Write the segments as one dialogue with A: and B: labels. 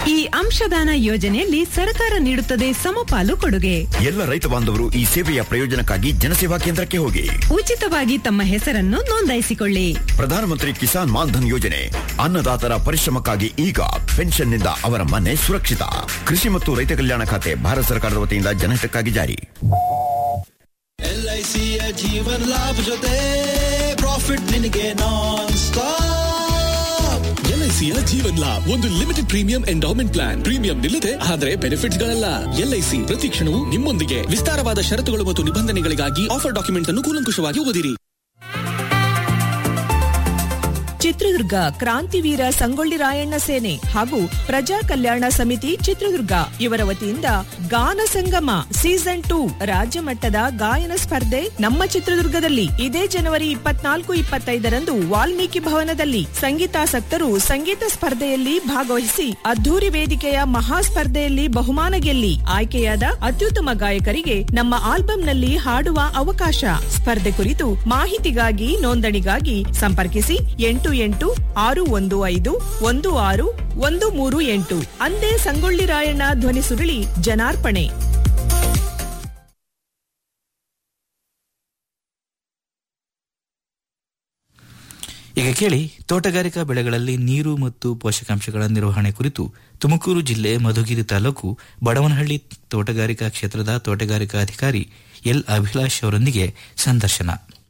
A: ಈ ಅಂಶದಾನ ಯೋಜನೆಯಲ್ಲಿ ಸರ್ಕಾರ ನೀಡುತ್ತದೆ ಸಮಪಾಲು ಕೊಡುಗೆ
B: ಎಲ್ಲ ರೈತ ಬಾಂಧವರು ಈ ಸೇವೆಯ ಪ್ರಯೋಜನಕ್ಕಾಗಿ ಜನಸೇವಾ ಕೇಂದ್ರಕ್ಕೆ ಹೋಗಿ
A: ಉಚಿತವಾಗಿ ತಮ್ಮ ಹೆಸರನ್ನು ನೋಂದಾಯಿಸಿಕೊಳ್ಳಿ
B: ಪ್ರಧಾನಮಂತ್ರಿ ಕಿಸಾನ್ ಮಾನ್ಧನ್ ಯೋಜನೆ ಅನ್ನದಾತರ ಪರಿಶ್ರಮಕ್ಕಾಗಿ ಈಗ ಪೆನ್ಷನ್ನಿಂದ ಅವರ ಮನೆ ಸುರಕ್ಷಿತ ಕೃಷಿ ಮತ್ತು ರೈತ ಕಲ್ಯಾಣ ಖಾತೆ ಭಾರತ ಸರ್ಕಾರದ ವತಿಯಿಂದ ಜನಹಿತಕ್ಕಾಗಿ ಜಾರಿ
C: ಎಲ್ಐಸಿಯ ಜೀವನ ಲಾಭ ಜೊತೆ ಪ್ರಾಫಿಟ್ ನಿನಗೆ ನಾನ್ ಸ್ಟಾಪ್
D: ಎಲ್ಐಸಿಯ ಜೀವನ್ ಲಾಭ್ ಒಂದು limited premium endowment plan premium ನಿಲ್ಲದೆ ಆದರೆ ಬೆನಿಫಿಟ್ಸ್ ಗಳಲ್ಲ ಎಲ್ಐಸಿ ಪ್ರತಿ ಕ್ಷಣವೂ ನಿಮ್ಮೊಂದಿಗೆ ವಿಸ್ತಾರವಾದ ಷರತ್ತುಗಳು ಮತ್ತು ನಿಬಂಧನೆಗಳಿಗಾಗಿ ಆಫರ್ ಡಾಕ್ಯುಮೆಂಟ್ ಅನ್ನು ಕೂಲಂಕುಷವಾಗಿ ಓದಿರಿ
E: ಚಿತ್ರದುರ್ಗ ಕ್ರಾಂತಿವೀರ ಸಂಗೊಳ್ಳಿ ರಾಯಣ್ಣ ಸೇನೆ ಹಾಗೂ ಪ್ರಜಾ ಕಲ್ಯಾಣ ಸಮಿತಿ ಚಿತ್ರದುರ್ಗ ಇವರ ವತಿಯಿಂದ ಗಾನ ಸಂಗಮ ಸೀಸನ್ ಟೂ ರಾಜ್ಯ ಮಟ್ಟದ ಗಾಯನ ಸ್ಪರ್ಧೆ ನಮ್ಮ ಚಿತ್ರದುರ್ಗದಲ್ಲಿ ಇದೇ ಜನವರಿ ಇಪ್ಪತ್ನಾಲ್ಕು ಇಪ್ಪತ್ತೈದರಂದು ವಾಲ್ಮೀಕಿ ಭವನದಲ್ಲಿ ಸಂಗೀತಾಸಕ್ತರು ಸಂಗೀತ ಸ್ಪರ್ಧೆಯಲ್ಲಿ ಭಾಗವಹಿಸಿ ಅದ್ದೂರಿ ವೇದಿಕೆಯ ಮಹಾ ಸ್ಪರ್ಧೆಯಲ್ಲಿ ಬಹುಮಾನ ಗೆಲ್ಲಿ ಆಯ್ಕೆಯಾದ ಅತ್ಯುತ್ತಮ ಗಾಯಕರಿಗೆ ನಮ್ಮ ಆಲ್ಬಂನಲ್ಲಿ ಹಾಡುವ ಅವಕಾಶ ಸ್ಪರ್ಧೆ ಕುರಿತು ಮಾಹಿತಿಗಾಗಿ ನೋಂದಣಿಗಾಗಿ ಸಂಪರ್ಕಿಸಿ ಎಂಟು ಎಂಟು ಆರು ಒಂದು ಐದು ಒಂದು ಆರು ಒಂದು ಮೂರು ಎಂಟು ಅಂದೇ ಸಂಗೊಳ್ಳಿ ರಾಯಣ್ಣ ಧ್ವನಿ ಸುರುಳಿ ಜನಾರ್ಪಣೆ
F: ಈಗ ಕೇಳಿ ತೋಟಗಾರಿಕಾ ಬೆಳೆಗಳಲ್ಲಿ ನೀರು ಮತ್ತು ಪೋಷಕಾಂಶಗಳ ನಿರ್ವಹಣೆ ಕುರಿತು ತುಮಕೂರು ಜಿಲ್ಲೆ ಮಧುಗಿರಿ ತಾಲೂಕು ಬಡವನಹಳ್ಳಿ ತೋಟಗಾರಿಕಾ ಕ್ಷೇತ್ರದ ತೋಟಗಾರಿಕಾ ಅಧಿಕಾರಿ ಎಲ್ ಅಭಿಲಾಷ್ ಅವರೊಂದಿಗೆ ಸಂದರ್ಶನ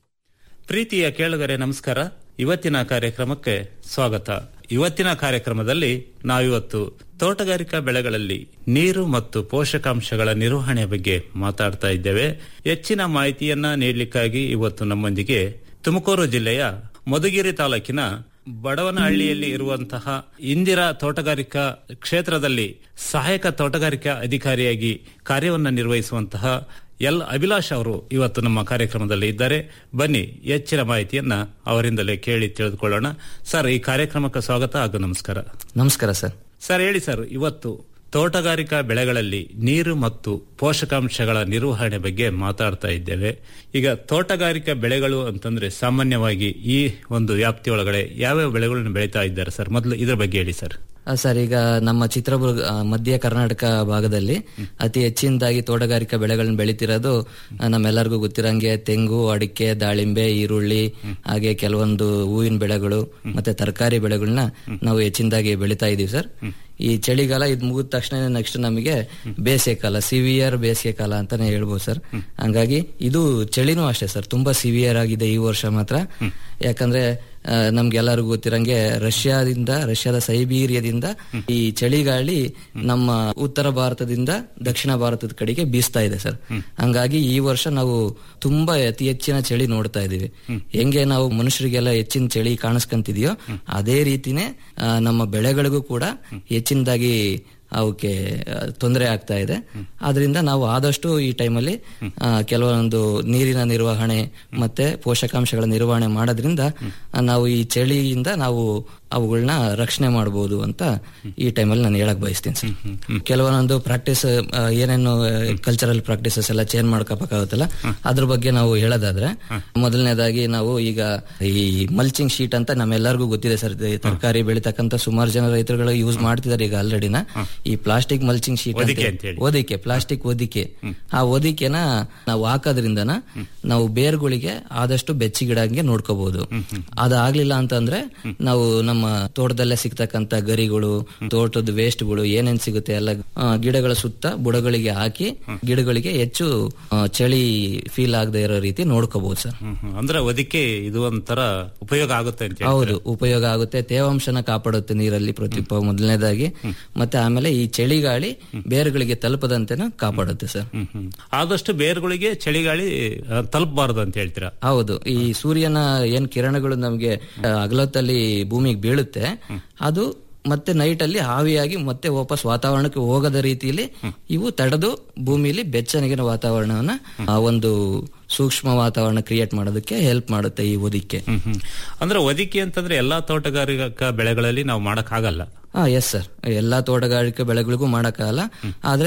G: ಪ್ರೀತಿಯ ಕೇಳುಗರೆ ನಮಸ್ಕಾರ ಇವತ್ತಿನ ಕಾರ್ಯಕ್ರಮಕ್ಕೆ ಸ್ವಾಗತ ಇವತ್ತಿನ ಕಾರ್ಯಕ್ರಮದಲ್ಲಿ ನಾವಿವತ್ತು ತೋಟಗಾರಿಕಾ ಬೆಳೆಗಳಲ್ಲಿ ನೀರು ಮತ್ತು ಪೋಷಕಾಂಶಗಳ ನಿರ್ವಹಣೆ ಬಗ್ಗೆ ಮಾತಾಡ್ತಾ ಇದ್ದೇವೆ ಹೆಚ್ಚಿನ ಮಾಹಿತಿಯನ್ನ ನೀಡಲಿಕ್ಕಾಗಿ ಇವತ್ತು ನಮ್ಮೊಂದಿಗೆ ತುಮಕೂರು ಜಿಲ್ಲೆಯ ಮಧುಗಿರಿ ತಾಲೂಕಿನ ಬಡವನಹಳ್ಳಿಯಲ್ಲಿ ಇರುವಂತಹ ಇಂದಿರಾ ತೋಟಗಾರಿಕಾ ಕ್ಷೇತ್ರದಲ್ಲಿ ಸಹಾಯಕ ತೋಟಗಾರಿಕಾ ಅಧಿಕಾರಿಯಾಗಿ ಕಾರ್ಯವನ್ನು ನಿರ್ವಹಿಸುವಂತಹ ಎಲ್ ಅಭಿಲಾಷ್ ಅವರು ಇವತ್ತು ನಮ್ಮ ಕಾರ್ಯಕ್ರಮದಲ್ಲಿ ಇದ್ದಾರೆ ಬನ್ನಿ ಹೆಚ್ಚಿನ ಮಾಹಿತಿಯನ್ನ ಅವರಿಂದಲೇ ಕೇಳಿ ತಿಳಿದುಕೊಳ್ಳೋಣ ಸರ್ ಈ ಕಾರ್ಯಕ್ರಮಕ್ಕೆ ಸ್ವಾಗತ ಹಾಗೂ ನಮಸ್ಕಾರ
H: ನಮಸ್ಕಾರ ಸರ್
G: ಸರ್ ಹೇಳಿ ಸರ್ ಇವತ್ತು ತೋಟಗಾರಿಕಾ ಬೆಳೆಗಳಲ್ಲಿ ನೀರು ಮತ್ತು ಪೋಷಕಾಂಶಗಳ ನಿರ್ವಹಣೆ ಬಗ್ಗೆ ಮಾತಾಡ್ತಾ ಇದ್ದೇವೆ ಈಗ ತೋಟಗಾರಿಕಾ ಬೆಳೆಗಳು ಅಂತಂದ್ರೆ ಸಾಮಾನ್ಯವಾಗಿ ಈ ಒಂದು ವ್ಯಾಪ್ತಿಯೊಳಗಡೆ ಯಾವ್ಯಾವ ಬೆಳೆಗಳನ್ನು ಬೆಳೀತಾ ಇದ್ದಾರೆ ಸರ್ ಮೊದಲು ಇದ್ರ ಬಗ್ಗೆ ಹೇಳಿ ಸರ್
H: ಆ, ಸರ್ ಈಗ ನಮ್ಮ ಚಿತ್ರದುರ್ಗ ಆ, ಮಧ್ಯ ಕರ್ನಾಟಕ ಭಾಗದಲ್ಲಿ ಅತಿ ಹೆಚ್ಚಿನದಾಗಿ ತೋಟಗಾರಿಕಾ ಬೆಳೆಗಳನ್ನ ಬೆಳೀತಿರೋದು ಆ, ನಮ್ಮೆಲ್ಲರಿಗೂ ಗೊತ್ತಿರಂಗೆ ತೆಂಗು ಅಡಿಕೆ ದಾಳಿಂಬೆ ಈರುಳ್ಳಿ ಹಾಗೆ ಕೆಲವೊಂದು ಹೂವಿನ ಬೆಳೆಗಳು ಮತ್ತೆ ತರಕಾರಿ ಬೆಳೆಗಳನ್ನ ನಾವು ಹೆಚ್ಚಿನದಾಗಿ ಬೆಳೀತಾ ಇದೀವಿ ಸರ್ ಈ ಚಳಿಗಾಲ ಇದು ಮುಗಿದ ತಕ್ಷಣ ನೆಕ್ಸ್ಟ್ ನಮಗೆ ಬೇಸಿಗೆ ಕಾಲ ಸಿವಿಯರ್ ಬೇಸಿಗೆ ಕಾಲ ಅಂತಾನೆ ಹೇಳ್ಬೋದು ಸರ್ ಹಂಗಾಗಿ ಇದು ಚಳಿನೂ ಅಷ್ಟೇ ಸರ್ ತುಂಬಾ ಸಿವಿಯರ್ ಆಗಿದೆ ಈ ವರ್ಷ ಮಾತ್ರ ಯಾಕಂದ್ರೆ ಆ, ನಮ್ಗೆಲ್ಲರಿಗೂ ಗೊತ್ತಿರಂಗೆ ರಷ್ಯಾದಿಂದ ರಷ್ಯಾದ ಸೈಬೀರಿಯಾದಿಂದ ಈ ಚಳಿಗಾಳಿ ನಮ್ಮ ಉತ್ತರ ಭಾರತದಿಂದ ದಕ್ಷಿಣ ಭಾರತದ ಕಡೆಗೆ ಬೀಸ್ತಾ ಇದೆ ಸರ್ ಹಂಗಾಗಿ ಈ ವರ್ಷ ನಾವು ತುಂಬಾ ಅತಿ ಹೆಚ್ಚಿನ ಚಳಿ ನೋಡ್ತಾ ಇದೀವಿ ಹೆಂಗೆ ನಾವು ಮನುಷ್ಯರಿಗೆಲ್ಲ ಹೆಚ್ಚಿನ ಚಳಿ ಕಾಣಿಸ್ಕೊಂತಿದೆಯೋ ಅದೇ ರೀತಿನೇ ಆ, ನಮ್ಮ ಬೆಳೆಗಳಿಗೂ ಕೂಡ ಹೆಚ್ಚಿನದಾಗಿ ಅವಕ್ಕೆ ತೊಂದರೆ ಆಗ್ತಾ ಇದೆ ಆದ್ರಿಂದ ನಾವು ಆದಷ್ಟು ಈ ಟೈಮಲ್ಲಿ ಆ, ಕೆಲವೊಂದು ನೀರಿನ ನಿರ್ವಹಣೆ ಮತ್ತೆ ಪೋಷಕಾಂಶಗಳ ನಿರ್ವಹಣೆ ಮಾಡೋದ್ರಿಂದ ಆ, ನಾವು ಈ ಚಳಿಯಿಂದ ನಾವು ಅವುಗಳನ್ನ ರಕ್ಷಣೆ ಮಾಡಬಹುದು ಅಂತ ಈ ಟೈಮಲ್ಲಿ ನಾನು ಹೇಳಕ್ ಬಯಸ್ತೀನಿ ಸರ್ ಕೆಲವೊಂದೊಂದು ಪ್ರಾಕ್ಟೀಸ್ ಏನೇನು ಕಲ್ಚರಲ್ ಪ್ರಾಕ್ಟೀಸಸ್ ಎಲ್ಲ ಚೇಂಜ್ ಮಾಡ್ಕೋಬೇಕಾಗುತ್ತಲ್ಲ ಅದ್ರ ಬಗ್ಗೆ ನಾವು ಹೇಳೋದಾದ್ರೆ ಮೊದಲನೇದಾಗಿ ನಾವು ಈಗ ಈ ಮಲ್ಚಿಂಗ್ ಶೀಟ್ ಅಂತ ನಮ್ಮೆಲ್ಲರಿಗೂ ಗೊತ್ತಿದೆ ಸರ್ ತರಕಾರಿ ಬೆಳಿತಕ್ಕಂತ ಸುಮಾರು ಜನ ರೈತರುಗಳು ಯೂಸ್ ಮಾಡ್ತಿದ್ದಾರೆ ಈಗ ಆಲ್ರೆಡಿನ ಈ ಪ್ಲಾಸ್ಟಿಕ್ ಮಲ್ಚಿಂಗ್ ಶೀಟ್
G: ಹೊದಿಕೆ ಅಂತೇಳಿ.
H: ಓದಿಕೆ ಪ್ಲಾಸ್ಟಿಕ್ ಓದಿಕೆ ಆ ಓದಿಕೆನ ನಾವು ಹಾಕೋದ್ರಿಂದನ ನಾವು ಬೇರ್ಗಳಿಗೆ ಆದಷ್ಟು ಬೆಚ್ಚಿಗಿಡಂಗೆ ನೋಡ್ಕೋಬಹುದು ಅದಾಗ್ಲಿಲ್ಲ ಅಂತಂದ್ರೆ ನಾವು ನಮ್ಮ ತೋಟದಲ್ಲೇ ಸಿಗ್ತಕ್ಕಂತ ಗರಿಗಳು ತೋಟದ ವೇಸ್ಟ್ಗಳು ಏನೇನ್ ಸಿಗುತ್ತೆ ಎಲ್ಲ ಆ, ಗಿಡಗಳ ಸುತ್ತ ಬುಡಗಳಿಗೆ ಹಾಕಿ ಗಿಡಗಳಿಗೆ ಹೆಚ್ಚು ಆ, ಚಳಿ ಫೀಲ್ ಆಗದೆ ಇರೋ ರೀತಿ ನೋಡ್ಕೋಬಹುದು ಸರ್
G: ಹ್ಮ್, ಹ್ಮ್. ಅಂದ್ರೆ ಅದಕ್ಕೆ ಇದು ಒಂಥರ ಉಪಯೋಗ ಆಗುತ್ತೆ ಅಂತ ಹೇಳಿ.
H: ಹೌದು ಉಪಯೋಗ ಆಗುತ್ತೆ ತೇವಾಂಶನ ಕಾಪಾಡುತ್ತೆ ನೀರಲ್ಲಿ ಪ್ರತಿ ಪ- ಮೊದಲನೇದಾಗಿ ಮತ್ತೆ ಆಮೇಲೆ ಈ ಚಳಿಗಾಳಿ ಬೇರುಗಳಿಗೆ ತಲುಪದಂತೆನೂ ಕಾಪಾಡುತ್ತೆ ಸರ್
G: ಹ್ಮ್, ಹ್ಮ್. ಆದಷ್ಟು ಬೇರುಗಳಿಗೆ ಚಳಿಗಾಳಿ ಆ, ತಲುಪಬಾರದು ಅಂತ ಹೇಳ್ತೀರಾ
H: ಹೌದು ಈ ಸೂರ್ಯನ ಏನ್ ಕಿರಣಗಳು ನಮಗೆ ಅಗಲೊತ್ತಲ್ಲಿ ಭೂಮಿಗೆ ಬೀಳುತ್ತೆ ಅದು ಮತ್ತೆ ನೈಟ್ ಅಲ್ಲಿ ಆವಿಯಾಗಿ ಮತ್ತೆ ವಾಪಸ್ ವಾತಾವರಣಕ್ಕೆ ಹೋಗದ ರೀತಿಯಲ್ಲಿ ಇವು ತಡೆದು ಭೂಮಿಲಿ ಬೆಚ್ಚನಿಗಿನ ವಾತಾವರಣವನ್ನ ಆ ಒಂದು ಸೂಕ್ಷ್ಮ ವಾತಾವರಣ ಕ್ರಿಯೇಟ್ ಮಾಡೋದಕ್ಕೆ ಹೆಲ್ಪ್ ಮಾಡುತ್ತೆ ಈ ಹೊದಿಕೆ
G: ಹ್ಮ್, ಹ್ಮ್. ಅಂದ್ರೆ ಒದಿಕೆ ಅಂತಂದ್ರೆ ಎಲ್ಲಾ ತೋಟಗಾರಿಕಾ ಬೆಳೆಗಳಲ್ಲಿ ನಾವು ಮಾಡಕ್ ಆಗಲ್ಲ
H: ಹಾ ಎಸ್ ಸರ್ ಎಲ್ಲಾ ತೋಟಗಾರಿಕೆ ಬೆಳೆಗಳಿಗೂ ಮಾಡಕ್ಕಾಗಲ್ಲ ಆದ್ರೆ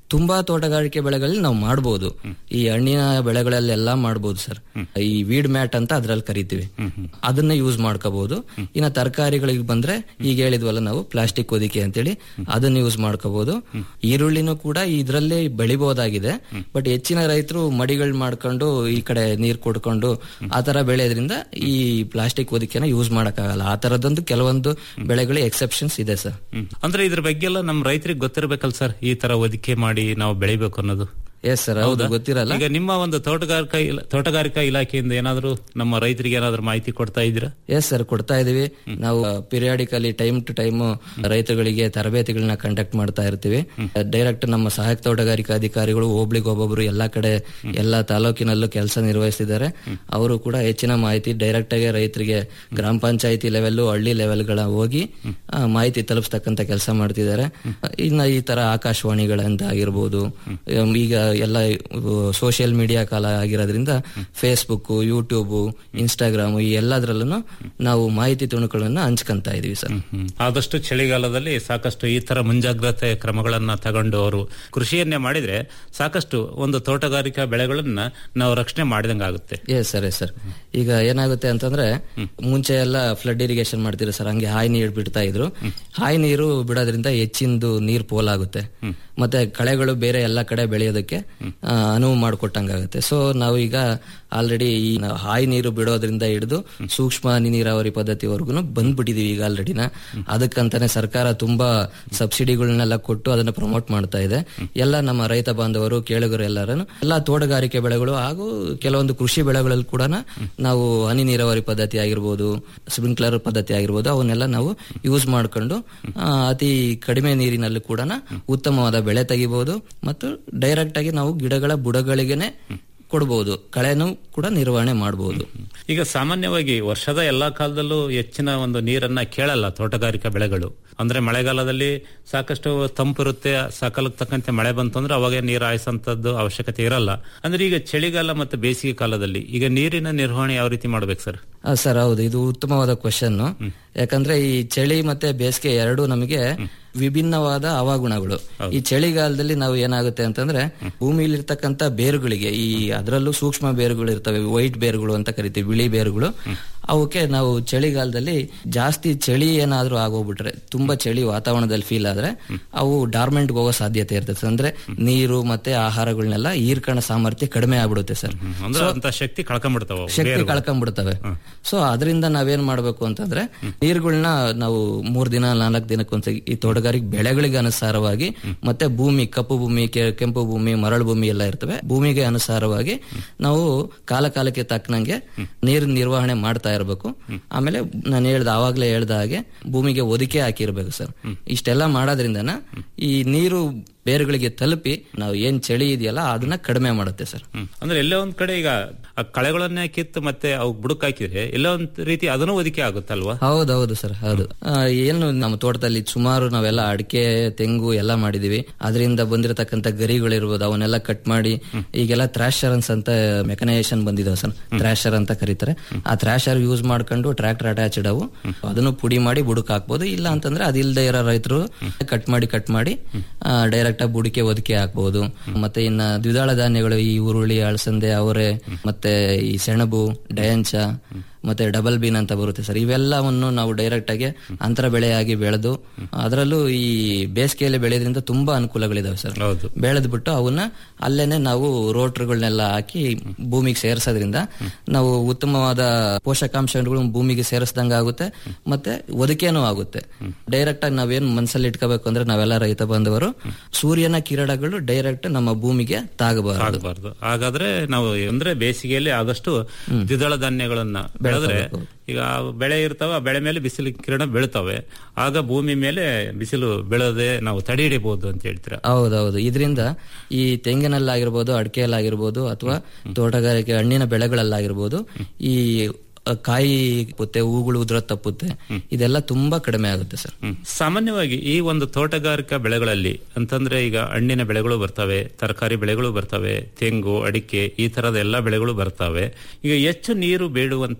H: ತುಂಬಾ ತೋಟಗಾರಿಕೆ ಬೆಳೆಗಳಲ್ಲಿ ನಾವು ಮಾಡಬಹುದು ಈ ಹಣ್ಣಿನ ಬೆಳೆಗಳಲ್ಲೆಲ್ಲ ಮಾಡಬಹುದು ಸರ್ ಈ ವೀಡ್ ಮ್ಯಾಟ್ ಅಂತ ಅದ್ರಲ್ಲಿ ಕರಿತೀವಿ ಅದನ್ನ ಯೂಸ್ ಮಾಡ್ಕೋಬಹುದು ಇನ್ನ ತರಕಾರಿಗಳಿಗೆ ಬಂದ್ರೆ ಈಗ ಹೇಳಿದ್ವಲ್ಲ ನಾವು ಪ್ಲಾಸ್ಟಿಕ್ ಹೊದಿಕೆ ಅಂತೇಳಿ ಅದನ್ನ ಯೂಸ್ ಮಾಡ್ಕೋಬಹುದು ಈರುಳ್ಳಿನೂ ಕೂಡ ಇದ್ರಲ್ಲೇ ಬೆಳಿಬಹುದಾಗಿದೆ ಬಟ್ ಹೆಚ್ಚಿನ ರೈತರು ಮಡಿಗಳು ಮಾಡ್ಕೊಂಡು ಈ ಕಡೆ ನೀರ್ ಕೊಡ್ಕೊಂಡು ಆ ತರ ಬೆಳೆಯೋದ್ರಿಂದ ಈ ಪ್ಲಾಸ್ಟಿಕ್ ಹೊದಿಕೆನ ಯೂಸ್ ಮಾಡಕ್ಕಾಗಲ್ಲ ಆ ತರದೊಂದು ಕೆಲವೊಂದು ಬೆಳೆಗಳು ಎಕ್ಸೆಪ್ಷನ್ಸ್ ಇದೆ ಸರ್
G: ಹ್ಮ್. ಅಂದ್ರೆ ಇದ್ರ ಬಗ್ಗೆ ಎಲ್ಲ ನಮ್ ರೈತರಿಗೆ ಗೊತ್ತಿರ್ಬೇಕಲ್ಲ ಸರ್ ಈ ತರ ಒದಿಕೆ ಮಾಡಿ ನಾವು ಬೆಳಿಬೇಕು ಅನ್ನೋದು
H: ಎಸ್ ಸರ್ ಹೌದು ಗೊತ್ತಿರಲ್ಲ
G: ಈಗ ನಿಮ್ಮ ಒಂದು ತೋಟಗಾರಿಕಾ ಇಲ- ತೋಟಗಾರಿಕಾ ಇಲಾಖೆಯಿಂದ ಏನಾದ್ರು ನಮ್ಮ ರೈತರಿಗೆ ಏನಾದ್ರು ಮಾಹಿತಿ ಕೊಡ್ತಾ ಇದ್ದೀರಾ
H: ಎಸ್ ಸರ್ ಕೊಡ್ತಾ ಇದೀವಿ ನಾವು ಪಿರಿಯಾಡಿಕಲಿ ಟೈಮ್ ಟು ಟೈಮ್ ರೈತರುಗಳಿಗೆ ತರಬೇತಿಗಳನ್ನ ಕಂಡಕ್ಟ್ ಮಾಡ್ತಾ ಇರ್ತೀವಿ ಡೈರೆಕ್ಟ್ ನಮ್ಮ ಸಹಾಯಕ ತೋಟಗಾರಿಕಾ ಅಧಿಕಾರಿಗಳು ಹೋಬ್ಳಿಗೆ ಒಬ್ಬೊಬ್ರು ಎಲ್ಲಾ ಕಡೆ ಎಲ್ಲಾ ತಾಲೂಕಿನಲ್ಲೂ ಕೆಲಸ ನಿರ್ವಹಿಸ್ತಿದ್ದಾರೆ ಅವರು ಕೂಡ ಹೆಚ್ಚಿನ ಮಾಹಿತಿ ಡೈರೆಕ್ಟ್ ಆಗಿ ರೈತರಿಗೆ ಗ್ರಾಮ ಪಂಚಾಯತಿ ಲೆವೆಲ್ ಹಳ್ಳಿ ಲೆವೆಲ್ಗಳ ಹೋಗಿ ಆ, ಮಾಹಿತಿ ತಲುಪಿಸ್ತಕ್ಕಂತ ಕೆಲಸ ಮಾಡ್ತಿದ್ದಾರೆ ಇನ್ನ ಈ ತರ ಆಕಾಶವಾಣಿಗಳಿಂದ ಆಗಿರ್ಬೋದು ಎಂ, ಈಗ ಎಲ್ಲ ಸೋಷಿಯಲ್ ಮೀಡಿಯಾ ಕಾಲ ಆಗಿರೋದ್ರಿಂದ ಫೇಸ್ಬುಕ್ ಯೂಟ್ಯೂಬ್ ಇನ್ಸ್ಟಾಗ್ರಾಮ್ ಈ ಎಲ್ಲದರಲ್ಲೂ ನಾವು ಮಾಹಿತಿ ತುಣುಕುಗಳನ್ನ ಹಂಚ್ಕೊಂತ ಇದೀವಿ ಸರ್
G: ಹ್ಮ್. ಆದಷ್ಟು ಚಳಿಗಾಲದಲ್ಲಿ ಸಾಕಷ್ಟು ಈ ತರ ಮುಂಜಾಗ್ರತೆ ಕ್ರಮಗಳನ್ನ ತಗೊಂಡು ಅವರು ಕೃಷಿಯನ್ನೇ ಮಾಡಿದ್ರೆ ಸಾಕಷ್ಟು ಒಂದು ತೋಟಗಾರಿಕಾ ಬೆಳೆಗಳನ್ನ ನಾವು ರಕ್ಷಣೆ ಮಾಡಿದಂಗಾಗುತ್ತೆ
H: ಎಸ್ ಸರ್ ಎಸ್ ಸರ್ ಈಗ ಏನಾಗುತ್ತೆ ಅಂತಂದ್ರೆ ಮುಂಚೆ ಎಲ್ಲ ಫ್ಲಡ್ ಇರಿಗೇಷನ್ ಮಾಡ್ತಿದ್ರು ಸರ್ ಹಂಗೆ ಹಾಯಿ ನೀರು ಬಿಡ್ತಾ ಇದ್ರು ಹಾಯಿ ನೀರು ಬಿಡೋದ್ರಿಂದ ಹೆಚ್ಚಿಂದು ನೀರು ಪೋಲಾಗುತ್ತೆ ಮತ್ತೆ ಕಳೆಗಳು ಬೇರೆ ಎಲ್ಲ ಕಡೆ ಬೆಳೆಯೋದಕ್ಕೆ ಆ, ಅನುವು ಮಾಡಿಕೊಟ್ಟಂಗಾಗುತ್ತೆ ಸೊ ನಾವು ಈಗ ಆಲ್ರೆಡಿ ಈ ನಾವು ಹಾಯಿ ನೀರು ಬಿಡೋದ್ರಿಂದ ಹಿಡಿದು ಸೂಕ್ಷ್ಮ ಹನಿ ನೀರಾವರಿ ಪದ್ಧತಿವರೆಗೂ ಬಂದ್ಬಿಟ್ಟಿದೀವಿ ಈಗ ಆಲ್ರೆಡಿನ ಅದಕ್ಕಂತಾನೆ ಸರ್ಕಾರ ತುಂಬಾ ಸಬ್ಸಿಡಿಗಳನ್ನೆಲ್ಲ ಕೊಟ್ಟು ಅದನ್ನ ಪ್ರಮೋಟ್ ಮಾಡ್ತಾ ಇದೆ ಎಲ್ಲ ನಮ್ಮ ರೈತ ಬಾಂಧವರು ಕೇಳುಗರು ಎಲ್ಲರೂ ಎಲ್ಲ ತೋಟಗಾರಿಕೆ ಬೆಳೆಗಳು ಹಾಗೂ ಕೆಲವೊಂದು ಕೃಷಿ ಬೆಳೆಗಳಲ್ಲಿ ಕೂಡ ನಾವು ಹನಿ ನೀರಾವರಿ ಪದ್ಧತಿ ಆಗಿರ್ಬೋದು ಸ್ಪ್ರಿಂಕ್ಲರ್ ಪದ್ಧತಿ ಆಗಿರ್ಬೋದು ಅವನ್ನೆಲ್ಲ ನಾವು ಯೂಸ್ ಮಾಡ್ಕೊಂಡು ಆ, ಅತಿ ಕಡಿಮೆ ನೀರಿನಲ್ಲಿ ಕೂಡ ಉತ್ತಮವಾದ ಬೆಳೆ ತೆಗಿಬಹುದು ಮತ್ತು ಡೈರೆಕ್ಟ್ ಆಗಿ ನಾವು ಗಿಡಗಳ ಬುಡಗಳಿಗೆನೆ ಕೊಡಬಹುದು ಕಳೆನೂ ಕೂಡ ನಿರ್ವಹಣೆ ಮಾಡಬಹುದು
G: ಈಗ ಸಾಮಾನ್ಯವಾಗಿ ವರ್ಷದ ಎಲ್ಲಾ ಕಾಲದಲ್ಲೂ ಹೆಚ್ಚಿನ ಒಂದು ನೀರನ್ನ ಕೇಳಲ್ಲ ತೋಟಗಾರಿಕಾ ಬೆಳೆಗಳು ಅಂದ್ರೆ ಮಳೆಗಾಲದಲ್ಲಿ ಸಾಕಷ್ಟು ತಂಪಿರುತ್ತೆ ಸಕಾಲಕ್ಕೆ ತಕ್ಕಂತೆ ಮಳೆ ಬಂತು ಅಂದ್ರೆ ಅವಾಗ ನೀರು ಹಾಯಿಸಂತದ್ದು ಅವಶ್ಯಕತೆ ಇರಲ್ಲ ಅಂದ್ರೆ ಈಗ ಚಳಿಗಾಲ ಮತ್ತು ಬೇಸಿಗೆ ಕಾಲದಲ್ಲಿ ಈಗ ನೀರಿನ ನಿರ್ವಹಣೆ ಯಾವ ರೀತಿ ಮಾಡ್ಬೇಕು ಸರ್
H: ಆ, ಸರ್ ಹೌದು ಇದು ಉತ್ತಮವಾದ ಕ್ವಶನ್ ಯಾಕಂದ್ರೆ ಈ ಚಳಿ ಮತ್ತೆ ಬೇಸಿಗೆ ಎರಡು ನಮಗೆ ವಿಭಿನ್ನವಾದ ಹವಾಗುಣಗಳು ಈ ಚಳಿಗಾಲದಲ್ಲಿ ನಾವು ಏನಾಗುತ್ತೆ ಅಂತಂದ್ರೆ ಭೂಮಿಲಿರ್ತಕ್ಕಂಥ ಬೇರುಗಳಿಗೆ ಈ ಅದರಲ್ಲೂ ಸೂಕ್ಷ್ಮ ಬೇರುಗಳು ಇರ್ತವೆ ವೈಟ್ ಬೇರುಗಳು ಅಂತ ಕರಿತೀವಿ ಬಿಳಿ ಬೇರುಗಳು ಅವಕ್ಕೆ ನಾವು ಚಳಿಗಾಲದಲ್ಲಿ ಜಾಸ್ತಿ ಚಳಿ ಏನಾದ್ರೂ ಆಗೋಗ್ಬಿಟ್ರೆ ತುಂಬಾ ಚಳಿ ವಾತಾವರಣದಲ್ಲಿ ಫೀಲ್ ಆದ್ರೆ ಅವು ಡಾರ್ಮೆಂಟ್ ಹೋಗೋ ಸಾಧ್ಯತೆ ಇರ್ತದೆ ಅಂದ್ರೆ ನೀರು ಮತ್ತೆ ಆಹಾರಗಳನ್ನೆಲ್ಲ ಹೀರ್ಕಣ ಸಾಮರ್ಥ್ಯ ಕಡಿಮೆ ಆಗ್ಬಿಡುತ್ತೆ ಸರ್
G: ಅಂದ್ರೆ ಅಂತ ಶಕ್ತಿ ಕಳ್ಕೊಂಡ್ಬಿಡ್ತಾವ ಅವು
H: ಶಕ್ತಿ
G: ಬೇರುಗಳು.
H: ಕಳ್ಕೊಂಡ್ಬಿಡ್ತವೆ ಸೊ ಅದರಿಂದ ನಾವೇನ್ ಮಾಡ್ಬೇಕು ಅಂತಂದ್ರೆ ನೀರುಗಳನ್ನ ನಾವು ಮೂರ್ ದಿನ ನಾಲ್ಕು ದಿನಕ್ಕೊಂದ್ಸತಿ ಈ ತೋಟಗಾರಿಕೆ ಬೆಳೆಗಳಿಗೆ ಅನುಸಾರವಾಗಿ ಮತ್ತೆ ಭೂಮಿ ಕಪ್ಪು ಭೂಮಿ ಕೆ- ಕೆಂಪು ಭೂಮಿ ಮರಳು ಭೂಮಿ ಎಲ್ಲ ಇರ್ತವೆ ಭೂಮಿಗೆ ಅನುಸಾರವಾಗಿ ನಾವು ಕಾಲ ಕಾಲಕ್ಕೆ ತಕ್ಕನಂಗೆ ನೀರು ನಿರ್ವಹಣೆ ಮಾಡ್ತಾ ಇರಬೇಕು ಆಮೇಲೆ ನಾನು ಹೇಳ್ದ ಆವಾಗ್ಲೇ ಹೇಳ್ದ ಹಾಗೆ ಭೂಮಿಗೆ ಒದಿಕೆ ಹಾಕಿರ್ಬೇಕು ಸರ್ ಇಷ್ಟೆಲ್ಲ ಮಾಡೋದ್ರಿಂದನ ಈ ನೀರು ಬೇರುಗಳಿಗೆ ತಲುಪಿ ನಾವು ಏನ್ ಚಳಿ ಇದೆಯಲ್ಲ ಅದನ್ನ ಕಡಿಮೆ ಮಾಡುತ್ತೆ ಸರ್
G: ಹ್ಮ್. ಅಂದ್ರೆ ಎಲ್ಲೋ ಒಂದ್ ಕಡೆ ಈಗ ಆ ಕಳೆಗಳನ್ನೇ ಕಿತ್ತು ಮತ್ತೆ ಅವು ಬುಡಕ್ ಹಾಕಿದ್ರೆ ಎಲ್ಲೋ ಒಂದ್ ರೀತಿ ಅದನ್ನು ಒದಿಕೆ ಆಗುತ್ತಲ್ವಾ
H: ಹೌದೌದು ಸರ್ ಹೌದು ಆ, ಏನು ನಮ್ಮ ತೋಟದಲ್ಲಿ ಸುಮಾರು ನಾವೆಲ್ಲ ಅಡಿಕೆ ತೆಂಗು ಎಲ್ಲ ಮಾಡಿದೀವಿ ಅದರಿಂದ ಬಂದಿರತಕ್ಕಂತ ಗರಿಗಳಿರ್ಬೋದು ಅವನ್ನೆಲ್ಲ ಕಟ್ ಮಾಡಿ ಈಗೆಲ್ಲ ಥ್ರಾಶರ್ಸ್ ಅಂತ ಮೆಕನೈಸೇಷನ್ ಬಂದಿದಾವೆ ಸರ್ ಥ್ರಾಶರ್ ಅಂತ ಕರೀತಾರೆ ಆ ಥ್ರಾಶರ್ ಯೂಸ್ ಮಾಡ್ಕೊಂಡು ಟ್ರ್ಯಾಕ್ಟರ್ ಅಟ್ಯಾಚ್ಡ್ ಅವು ಅದನ್ನು ಪುಡಿ ಮಾಡಿ ಬುಡಕ್ ಹಾಕ್ಬೋದು ಇಲ್ಲ ಅಂತಂದ್ರೆ ಅದಿಲ್ಲದೆ ಇರೋ ರೈತರು ಕಟ್ ಮಾಡಿ ಕಟ್ ಮಾಡಿ ಡೈರೆಕ್ಟ್ ಆಗಿ ಬುಡಕೆ ಒದಕೆ ಹಾಕ್ಬಹುದು ಮತ್ತೆ ಇನ್ನ ದ್ವಿದಳ ಧಾನ್ಯಗಳು ಈ ಉರುಳಿ ಅಳಸಂದೆ ಅವರೆ ಮತ್ತೆ ಈ ಸೆಣಬು ಡಯಂಚ ಮತ್ತೆ ಡಬಲ್ ಬೀನ್ ಅಂತ ಬರುತ್ತೆ ಸರ್ ಇವೆಲ್ಲವನ್ನು ನಾವು ಡೈರೆಕ್ಟ್ ಆಗಿ ಅಂತರ ಬೆಳೆಯಾಗಿ ಬೆಳೆದು ಅದರಲ್ಲೂ ಈ ಬೇಸಿಗೆಯಲ್ಲಿ ಬೆಳೆಯೋದ್ರಿಂದ ತುಂಬಾ ಅನುಕೂಲಗಳಿದಾವೆ ಸರ್
G: ಹೌದು
H: ಬೆಳೆದ್ಬಿಟ್ಟು ಅವನ್ನ ಅಲ್ಲೇನೆ ನಾವು ರೋಟ್ರುಗಳನ್ನೆಲ್ಲ ಹಾಕಿ ಭೂಮಿಗೆ ಸೇರಿಸೋದ್ರಿಂದ ನಾವು ಉತ್ತಮವಾದ ಪೋಷಕಾಂಶಗಳು ಭೂಮಿಗೆ ಸೇರಿಸ್ದಂಗ ಆಗುತ್ತೆ ಮತ್ತೆ ಒದಕೇನೂ ಆಗುತ್ತೆ ಡೈರೆಕ್ಟ್ ಆಗಿ ನಾವೇನ್ ಮನಸ್ಸಲ್ಲಿ ಇಟ್ಕೋಬೇಕು ಅಂದ್ರೆ ನಾವೆಲ್ಲ ರೈತ ಬಾಂಧವರು ಸೂರ್ಯನ ಕಿರಣಗಳು ಡೈರೆಕ್ಟ್ ನಮ್ಮ ಭೂಮಿಗೆ ತಾಗಬಾರದು
G: ಆಗಬಾರ್ದು ಹಾಗಾದ್ರೆ ನಾವು ಅಂದ್ರೆ ಬೇಸಿಗೆಯಲ್ಲಿ ಆದಷ್ಟು ದ್ವಿದಳ ಧಾನ್ಯಗಳನ್ನ ಬೆಳೆದ್ರೆ ಈಗ ಆ ಬೆಳೆ ಇರ್ತಾವ ಆ ಬೆಳೆ ಮೇಲೆ ಬಿಸಿಲು ಕಿರಣ ಬೀಳ್ತವೆ ಆಗ ಭೂಮಿ ಮೇಲೆ ಬಿಸಿಲು ಬೀಳದೆ ನಾವು ತಡೆ ಹಿಡಿಬಹುದು ಅಂತ ಹೇಳ್ತೀರಾ
H: ಹೌದೌದು ಇದರಿಂದ ಈ ತೆಂಗಿನಲ್ಲಾಗಿರ್ಬೋದು ಅಡಿಕೆಯಲ್ಲಾಗಿರ್ಬೋದು ಅಥವಾ ತೋಟಗಾರಿಕೆ ಹಣ್ಣಿನ ಬೆಳೆಗಳಲ್ಲಾಗಿರ್ಬೋದು ಈ ಅ, ಕಾಯಿ ಪುತ್ತೆ ಹೂಗಳು ಉದುರ ತಪ್ಪುತ್ತೆ ಇದೆಲ್ಲ ತುಂಬಾ ಕಡಿಮೆ ಆಗುತ್ತೆ ಸರ್
G: ಹ್ಮ್. ಸಾಮಾನ್ಯವಾಗಿ ಈ ಒಂದು ತೋಟಗಾರಿಕಾ ಬೆಳೆಗಳಲ್ಲಿ ಅಂತಂದ್ರೆ ಈಗ ಹಣ್ಣಿನ ಬೆಳೆಗಳು ಬರ್ತವೆ ತರಕಾರಿ ಬೆಳೆಗಳು ಬರ್ತವೆ ತೆಂಗು ಅಡಿಕೆ ಈ ತರದ ಎಲ್ಲ ಬೆಳೆಗಳು ಬರ್ತವೆ ಈಗ ಹೆಚ್ಚು ನೀರು ಬೇಡುವಂತಹ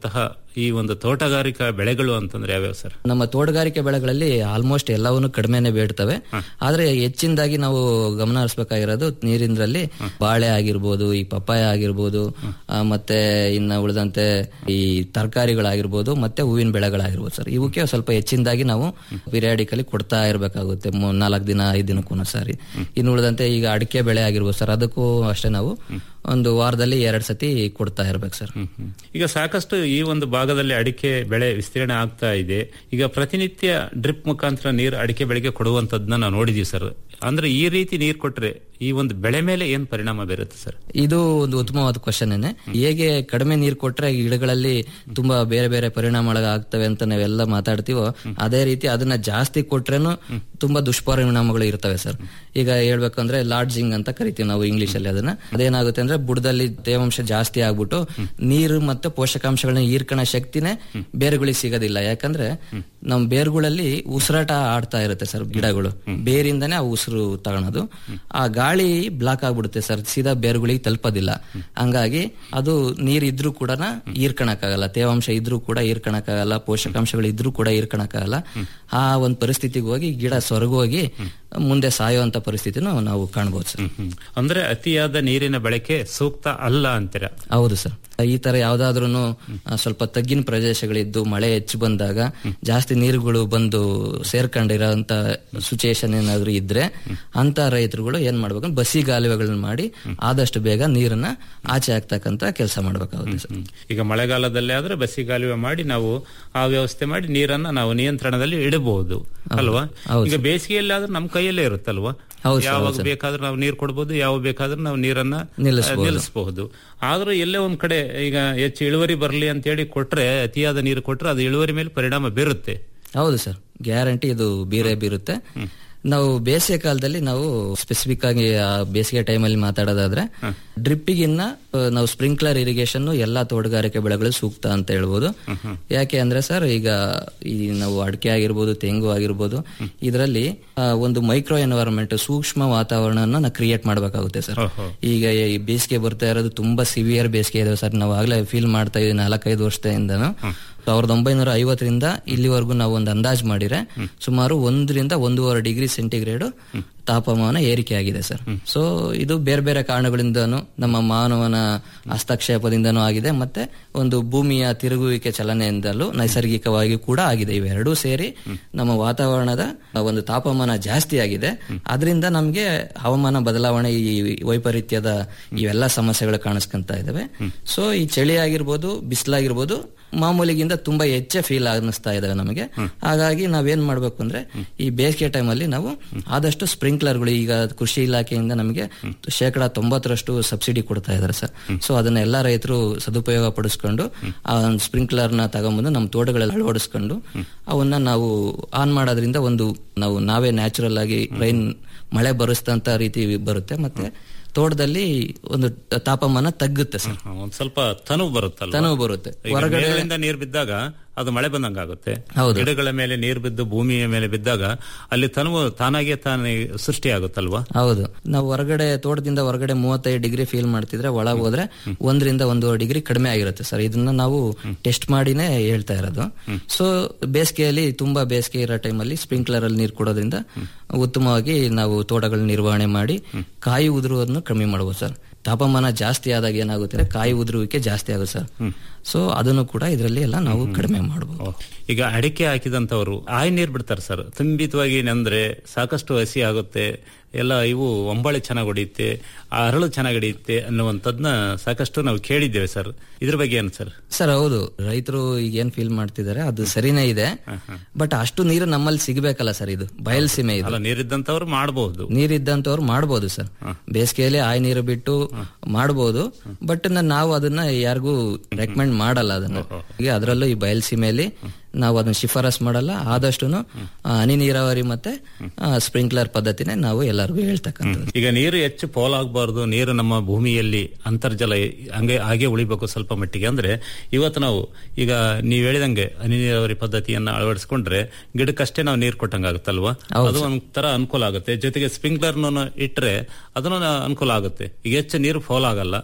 G: ಈ ಒಂದು ತೋಟಗಾರಿಕಾ ಬೆಳೆಗಳು ಅಂತಂದ್ರೆ ಯಾವ್ಯಾವ ಸರ್
H: ನಮ್ಮ ತೋಟಗಾರಿಕೆ ಬೆಳೆಗಳಲ್ಲಿ ಆಲ್ಮೋಸ್ಟ್ ಎಲ್ಲವನ್ನು ಕಡಿಮೆನೆ ಬೇಡ್ತವೆ ಆದ್ರೆ ಹೆಚ್ಚಿನದಾಗಿ ನಾವು ಗಮನ ಹರಿಸಬೇಕಾಗಿರೋದು ನೀರಿಂದ್ರಲ್ಲಿ ಬಾಳೆ ಆಗಿರ್ಬೋದು ಈ ಪಪ್ಪಾಯ ಆಗಿರ್ಬೋದು ಆ, ಮತ್ತೆ ಇನ್ನ ಉಳಿದಂತೆ ಈ ತರಕಾರಿಗಳಾಗಿರ್ಬೋದು ಮತ್ತೆ ಹೂವಿನ ಬೆಳೆಗಳಾಗಿರ್ಬೋದು ಸರ್ ಇವಕ್ಕೆ ಸ್ವಲ್ಪ ಹೆಚ್ಚಿನದಾಗಿ ನಾವು ಪಿರಿಯಾಡಿಕಲಿ ಕೊಡ್ತಾ ಇರಬೇಕಾಗುತ್ತೆ ನಾಲ್ಕು ದಿನ ಐದು ದಿನಕ್ಕೂ ಸಾರಿ ಇನ್ನು ಉಳಿದಂತೆ ಈಗ ಅಡಿಕೆ ಬೆಳೆ ಆಗಿರ್ಬೋದು ಸರ್ ಅದಕ್ಕೂ ಅಷ್ಟೇ ನಾವು ಒಂದು ವಾರದಲ್ಲಿ ಎರಡ್ ಸತಿ ಕೊಡ್ತಾ ಇರ್ಬೇಕು ಸರ್
G: ಈಗ ಸಾಕಷ್ಟು ಈ ಒಂದು ಭಾಗದಲ್ಲಿ ಅಡಿಕೆ ಬೆಳೆ ವಿಸ್ತೀರ್ಣ ಆಗ್ತಾ ಇದೆ ಈಗ ಪ್ರತಿನಿತ್ಯ ಡ್ರಿಪ್ ಮುಖಾಂತರ ನೀರು ಅಡಿಕೆ ಬೆಳೆಗೆ ಕೊಡುವಂತದ್ನ ನಾವು ನೋಡಿದೀವಿ ಸರ್ ಅಂದ್ರೆ ಈ ರೀತಿ ನೀರು ಕೊಟ್ರೆ ಈ ಒಂದು ಬೆಳೆ ಮೇಲೆ ಏನ್ ಪರಿಣಾಮ ಬೀರುತ್ತೆ ಸರ್
H: ಇದು ಒಂದು ಉತ್ತಮವಾದ ಕ್ವಶನ್ ಹೇಗೆ ಕಡಿಮೆ ನೀರು ಕೊಟ್ರೆ ಗಿಡಗಳಲ್ಲಿ ತುಂಬಾ ಬೇರೆ ಬೇರೆ ಪರಿಣಾಮಗಳು ಆಗ್ತವೆ ಅಂತ ನಾವೆಲ್ಲ ಮಾತಾಡ್ತೀವೋ ಅದೇ ರೀತಿ ಅದನ್ನ ಜಾಸ್ತಿ ಕೊಟ್ರೇನು ತುಂಬಾ ದುಷ್ಪರಿಣಾಮಗಳು ಇರ್ತವೆ ಸರ್ ಈಗ ಹೇಳ್ಬೇಕಂದ್ರೆ ಲಾಡ್ಜಿಂಗ್ ಅಂತ ಕರಿತೀವಿ ನಾವು ಇಂಗ್ಲಿಷ್ ಅಲ್ಲಿ ಅದನ್ನ ಅದೇನಾಗುತ್ತೆ ಅಂದ್ರೆ ಬುಡದಲ್ಲಿ ತೇವಾಂಶ ಜಾಸ್ತಿ ಆಗ್ಬಿಟ್ಟು ನೀರು ಮತ್ತೆ ಪೋಷಕಾಂಶಗಳನ್ನ ಹೀರ್ಕಣ ಶಕ್ತಿನೇ ಬೇರುಗಳಿಗೆ ಸಿಗೋದಿಲ್ಲ ಯಾಕಂದ್ರೆ ನಮ್ ಬೇರುಗಳಲ್ಲಿ ಉಸಿರಾಟ ಆಡ್ತಾ ಇರುತ್ತೆ ಸರ್ ಗಿಡಗಳು ಬೇರಿಂದಾನೇ ಆ ಉಸಿರು ತಗೊಳೋದು ಆ ಗಾಳಿ ಬ್ಲಾಕ್ ಆಗ್ಬಿಡುತ್ತೆ ಸರ್ ಸೀದಾ ಬೇರುಗಳಿಗೆ ತಲುಪೋದಿಲ್ಲ ಹಂಗಾಗಿ ಅದು ನೀರ್ ಇದ್ರೂ ಕೂಡ ಹೀರ್ಕಣಕ್ಕಾಗಲ್ಲ ತೇವಾಂಶ ಇದ್ರೂ ಕೂಡ ಹೀರ್ಕಣಕ್ಕಾಗಲ್ಲ ಪೋಷಕಾಂಶಗಳು ಇದ್ರೂ ಕೂಡ ಹೀರ್ಕಣಕ್ಕಾಗಲ್ಲ ಆ ಒಂದು ಪರಿಸ್ಥಿತಿಗೆ ಹೋಗಿ ಗಿಡ ಸೊರಗೋಗಿ ಮುಂದೆ ಸಾಯುವಂತ ಪರಿಸ್ಥಿತಿನೂ ನಾವು ಕಾಣ್ಬೋದು ಸರ್
G: ಅಂದ್ರೆ ಅತಿಯಾದ ನೀರಿನ ಬಳಕೆ ಸೂಕ್ತ ಅಲ್ಲ ಅಂತೀರ
H: ಹೌದು ಸರ್ ಈ ತರ ಯಾವ್ದಾದ್ರು ಸ್ವಲ್ಪ ತಗ್ಗಿನ ಪ್ರದೇಶಗಳಿದ್ದು ಮಳೆ ಹೆಚ್ಚು ಬಂದಾಗ ಜಾಸ್ತಿ ನೀರುಗಳು ಬಂದು ಸೇರ್ಕೊಂಡಿರೋಂತ ಸಿಚುಯೇಷನ್ ಏನಾದ್ರು ಇದ್ರೆ ಅಂತ ರೈತರುಗಳು ಏನ್ ಮಾಡ್ಬೇಕು ಬಸಿ ಗಾಲುವೆಗಳನ್ನ ಮಾಡಿ ಆದಷ್ಟು ಬೇಗ ನೀರನ್ನ ಆಚೆ ಹಾಕ್ತಕ್ಕಂತ ಕೆಲಸ ಮಾಡ್ಬೇಕಾಗುತ್ತೆ ಸರ್
G: ಈಗ ಮಳೆಗಾಲದಲ್ಲಿ ಆದ್ರೆ ಬಸಿಗಾಲುವೆ ಮಾಡಿ ನಾವು ಆ ವ್ಯವಸ್ಥೆ ಮಾಡಿ ನೀರನ್ನ ನಾವು ನಿಯಂತ್ರಣದಲ್ಲಿ ಇಡಬಹುದು ಅಲ್ವಾ
H: ಹೌದು
G: ಈಗ ಬೇಸಿಗೆಯಲ್ಲಿ ಆದ್ರೆ ನಮ್ಮ ಕೈಯಲ್ಲೇ ಇರುತ್ತಲ್ವಾ
H: ಹೌದು ಸರ್,
G: ಯಾವಾಗ
H: ಹೌದು ಸರ್.
G: ಬೇಕಾದ್ರೂ ನಾವು ನೀರು ಕೊಡ್ಬೋದು ಯಾವಾಗ ಬೇಕಾದ್ರೂ ನಾವು ನೀರನ್ನ
H: ನಿಲ್ಲಿಸ್ಬೋದು.
G: ನಿಲ್ಲಿಸಬಹುದು ಆದ್ರೂ ಎಲ್ಲೇ ಒಂದ್ ಕಡೆ ಈಗ ಹೆಚ್ಚು ಇಳುವರಿ ಬರಲಿ ಅಂತ ಹೇಳಿ ಕೊಟ್ರೆ ಅತಿಯಾದ ನೀರು ಕೊಟ್ರೆ ಅದು ಇಳುವರಿ ಮೇಲೆ ಪರಿಣಾಮ ಬೀರುತ್ತೆ
H: ಹೌದು ಸರ್ ಗ್ಯಾರಂಟಿ ಇದು ಬೀರೇ ಬೀರುತ್ತೆ ನಾವು ಬೇಸಿಗೆ ಕಾಲದಲ್ಲಿ ನಾವು ಸ್ಪೆಸಿಫಿಕ್ ಆಗಿ ಆ ಬೇಸಿಗೆ ಟೈಮಲ್ಲಿ ಮಾತಾಡೋದಾದ್ರೆ ಡ್ರಿಪ್ಪಿಗಿನ್ನ ನಾವು ಸ್ಪ್ರಿಂಕ್ಲರ್ ಇರಿಗೇಷನ್ ಎಲ್ಲಾ ತೋಟಗಾರಿಕೆ ಬೆಳೆಗಳು ಸೂಕ್ತ ಅಂತ ಹೇಳ್ಬೋದು ಯಾಕೆ ಅಂದ್ರೆ ಸರ್ ಈಗ ಈ ನಾವು ಅಡಿಕೆ ಆಗಿರ್ಬೋದು ತೆಂಗು ಆಗಿರ್ಬೋದು ಇದರಲ್ಲಿ ಒಂದು ಮೈಕ್ರೋ ಎನ್ವೈರನ್ಮೆಂಟ್ ಸೂಕ್ಷ್ಮ ವಾತಾವರಣನ ನಾವು ಕ್ರಿಯೇಟ್ ಮಾಡಬೇಕಾಗುತ್ತೆ ಸರ್ ಈಗ ಈ ಬೇಸಿಗೆ ಬರ್ತಾ ಇರೋದು ತುಂಬಾ ಸಿವಿಯರ್ ಬೇಸಿಗೆ ಇದೆ ಸರ್ ನಾವು ಆಗ್ಲೇ ಫೀಲ್ ಮಾಡ್ತಾ ಇದೀವಿ ನಾಲ್ಕೈದು ವರ್ಷದಿಂದನೂ ಸಾವಿರದ ಒಂಬೈನೂರ ಐವತ್ತರಿಂದ ಇಲ್ಲಿವರೆಗೂ ನಾವು ಒಂದು ಅಂದಾಜು ಮಾಡಿದ್ರೆ ಸುಮಾರು ಒಂದರಿಂದ ಒಂದೂವರೆ ಡಿಗ್ರಿ ಸೆಂಟಿಗ್ರೇಡ್ ತಾಪಮಾನ ಏರಿಕೆ ಆಗಿದೆ ಸರ್ ಸೊ ಇದು ಬೇರೆ ಬೇರೆ ಕಾರಣಗಳಿಂದನೂ ನಮ್ಮ ಮಾನವನ ಹಸ್ತಕ್ಷೇಪದಿಂದನೂ ಆಗಿದೆ ಮತ್ತೆ ಒಂದು ಭೂಮಿಯ ತಿರುಗುವಿಕೆ ಚಲನೆಯಿಂದಲೂ ನೈಸರ್ಗಿಕವಾಗಿ ಕೂಡ ಆಗಿದೆ ಇವೆರಡೂ ಸೇರಿ ನಮ್ಮ ವಾತಾವರಣದ ಒಂದು ತಾಪಮಾನ ಜಾಸ್ತಿ ಆಗಿದೆ ಅದರಿಂದ ನಮಗೆ ಹವಾಮಾನ ಬದಲಾವಣೆ ಈ ವೈಪರೀತ್ಯದ ಇವೆಲ್ಲ ಸಮಸ್ಯೆಗಳು ಕಾಣಿಸ್ಕೊಂತ ಇದಾವೆ ಸೊ ಈ ಚಳಿ ಆಗಿರ್ಬೋದು ಬಿಸಿಲಾಗಿರ್ಬೋದು ಮಾಮೂಲಿಗಿಂತ ತುಂಬಾ ಹೆಚ್ಚೆ ಫೀಲ್ ಅನ್ನಿಸ್ತಾ ಇದಾವೆ ನಮಗೆ ಹಾಗಾಗಿ ನಾವೇನ್ ಮಾಡ್ಬೇಕು ಅಂದ್ರೆ ಈ ಬೇಸಿಗೆ ಟೈಮಲ್ಲಿ ನಾವು ಆದಷ್ಟು ಸ್ಪ್ರಿಂಕ್ಲರ್ಗಳು ಈಗ ಕೃಷಿ ಇಲಾಖೆಯಿಂದ ನಮಗೆ ಶೇಕಡ ತೊಂಬತ್ತರಷ್ಟು ಸಬ್ಸಿಡಿ ಕೊಡ್ತಾ ಇದಾರೆ ಸರ್ ಸೊ ಅದನ್ನ ಎಲ್ಲಾ ರೈತರು ಸದುಪಯೋಗ ಪಡಿಸ್ಕೊಂಡು ಆ ಸ್ಪ್ರಿಂಕ್ಲರ್ ನ ತಗೊಂಬಂದು ನಮ್ಮ ತೋಟಗಳಲ್ಲಿ ಅಳವಡಿಸ್ಕೊಂಡು ಅವನ್ನ ನಾವು ಆನ್ ಮಾಡೋದ್ರಿಂದ ಒಂದು ನಾವು ನಾವೇ ನ್ಯಾಚುರಲ್ ಆಗಿ ರೈನ್ ಮಳೆ ಬರಿಸ್ತಂತ ರೀತಿ ಬರುತ್ತೆ ಮತ್ತೆ ತೋಟದಲ್ಲಿ ಒಂದು ತಾಪಮಾನ ತಗ್ಗುತ್ತೆ ಸರ್
G: ಹ, ಒಂದ್ ಸ್ವಲ್ಪ ತನುವು ಬರುತ್ತಲ್ಲ
H: ತನುವು ಬರುತ್ತೆ.
G: ಈಗ
H: ಹೊರಗಡೆ-
G: ಮೇಲಿಂದ ನೀರು ಬಿದ್ದಾಗ ಅದು ಮಳೆ ಬಂದಂಗ ಆಗುತ್ತೆ
H: ಹೌದು.
G: ಗಿಡಗಳ ಮೇಲೆ ನೀರು ಬಿದ್ದು ಭೂಮಿಯ ಮೇಲೆ ಬಿದ್ದಾಗ ಅಲ್ಲಿ ತನುವು ತಾನಾಗೆ ತಾನೇ ಸೃಷ್ಟಿ ಆಗುತ್ತಲ್ವಾ
H: ಹೌದು ನಾವು ಹೊರಗಡೆ ತೋಟದಿಂದ ಹೊರಗಡೆ ಮೂವತ್ತೈದು ಡಿಗ್ರಿ ಫೀಲ್ ಮಾಡ್ತಿದ್ರೆ ಒಳಗೆ ಹೋದ್ರೆ ಒಂದರಿಂದ ಒಂದೂವರೆ ಡಿಗ್ರಿ ಕಡಿಮೆ ಆಗಿರುತ್ತೆ ಸರ್ ಇದನ್ನ ನಾವು ಟೆಸ್ಟ್ ಮಾಡಿನೇ ಹೇಳ್ತಾ ಇರೋದು ಸೊ ಬೇಸಿಗೆಯಲ್ಲಿ ತುಂಬಾ ಬೇಸಿಗೆ ಇರೋ ಟೈಮಲ್ಲಿ ಸ್ಪ್ರಿಂಕ್ಲರ್ ಅಲ್ಲಿ ನೀರು ಕೊಡೋದ್ರಿಂದ ಉತ್ತಮವಾಗಿ ನಾವು ತೋಟಗಳ ನಿರ್ವಹಣೆ ಮಾಡಿ ಕಾಯಿ ಉದುರುವುದನ್ನು ಕಡಿಮೆ ಮಾಡಬಹುದು ಸರ್ ತಾಪಮಾನ ಜಾಸ್ತಿ ಆದಾಗ ಏನಾಗುತ್ತೆ ಅಂದ್ರೆ ಕಾಯಿ ಉದುರುವಿಕೆ ಜಾಸ್ತಿ ಆಗುತ್ತೆ ಸರ್ ಸೊ ಅದನ್ನು ಕೂಡ ಇದರಲ್ಲಿ ಎಲ್ಲ ನಾವು ಕಡಿಮೆ ಮಾಡಬಹುದು
G: ಈಗ ಅಡಿಕೆ ಹಾಕಿದಂತವರು ಆಯ್ ನೀರ್ ಬಿಡ್ತಾರೆ ಸರ್ ತುಂಬಿತವಾಗಿ ನೆಂದ್ರೆ ಸಾಕಷ್ಟು ಹಸಿ ಆಗುತ್ತೆ ಎಲ್ಲ ಇವು ಒಂಬಳೆ ಚೆನ್ನಾಗಿ ಹೊಡೆಯುತ್ತೆ ಆ ಅರಳು ಚೆನ್ನಾಗಿ ಹಿಡಿಯುತ್ತೆ ಅನ್ನುವಂಥದ್ನ ಸಾಕಷ್ಟು ನಾವು ಕೇಳಿದ್ದೇವೆ ಸರ್ ಇದ್ರ ಬಗ್ಗೆ ಏನು ಸರ್
H: ಸರ್ ಹೌದು ರೈತರು ಈಗ ಏನ್ ಫೀಲ್ ಮಾಡ್ತಿದ್ದಾರೆ ಅದು ಸರಿನೇ ಇದೆ ಬಟ್ ಅಷ್ಟು ನೀರು ನಮ್ಮಲ್ಲಿ ಸಿಗ್ಬೇಕಲ್ಲ ಸರ್ ಇದು ಬಯಲ್ಸೀಮೆ ಇದು
G: ಅಲ್ಲ ನೀರಿದ್ದಂತವ್ರು ಮಾಡಬಹುದು
H: ನೀರಿದ್ದಂತವ್ರು ಮಾಡ್ಬೋದು ಸರ್ ಬೇಸಿಗೆಯಲ್ಲಿ ಆಯ್ ನೀರು ಬಿಟ್ಟು ಮಾಡ್ಬೋದು ಬಟ್ ನಾವು ಅದನ್ನ ಯಾರಿಗೂ ರೆಕಮೆಂಡ್ ಮಾಡಲ್ಲ ಅದನ್ನ ಈಗ ಅದರಲ್ಲೂ ಈ ಬಯಲ್ಸೀಮೆಯಲ್ಲಿ ನಾವು ಅದನ್ನ ಶಿಫಾರಸ್ ಮಾಡಲ್ಲ ಆದಷ್ಟು ಹನಿ ನೀರಾವರಿ ಮತ್ತೆ ಸ್ಪ್ರಿಂಕ್ಲರ್ ಪದ್ಧತಿನೇ ನಾವು ಎಲ್ಲರಿಗೂ ಹೇಳ್ತಕ್ಕಂಥದ್ದು
G: ಈಗ ನೀರು ಹೆಚ್ಚು ಪೋಲಾಗಬಾರ್ದು ನೀರು ನಮ್ಮ ಭೂಮಿಯಲ್ಲಿ ಅಂತರ್ಜಲ ಹಂಗೆ ಹಾಗೆ ಉಳಿಬೇಕು ಸ್ವಲ್ಪ ಮಟ್ಟಿಗೆ ಅಂದ್ರೆ ಇವತ್ತು ನಾವು ಈಗ ನೀವು ಹೇಳಿದಂಗೆ ಹನಿ ನೀರಾವರಿ ಪದ್ಧತಿಯನ್ನ ಅಳವಡಿಸ್ಕೊಂಡ್ರೆ ಗಿಡಕ್ಕಷ್ಟೇ ನಾವು ನೀರು ಕೊಟ್ಟಂಗಾಗುತ್ತಲ್ವಾ ಅದು ಒಂಥರ ಅನುಕೂಲ ಆಗುತ್ತೆ ಜೊತೆಗೆ ಸ್ಪ್ರಿಂಕ್ಲರ್ ಇಟ್ರೆ ಅದನ್ನು ಅನುಕೂಲ ಆಗುತ್ತೆ ಈಗ ಹೆಚ್ಚು ನೀರು ಫೋಲ್ ಆಗಲ್ಲ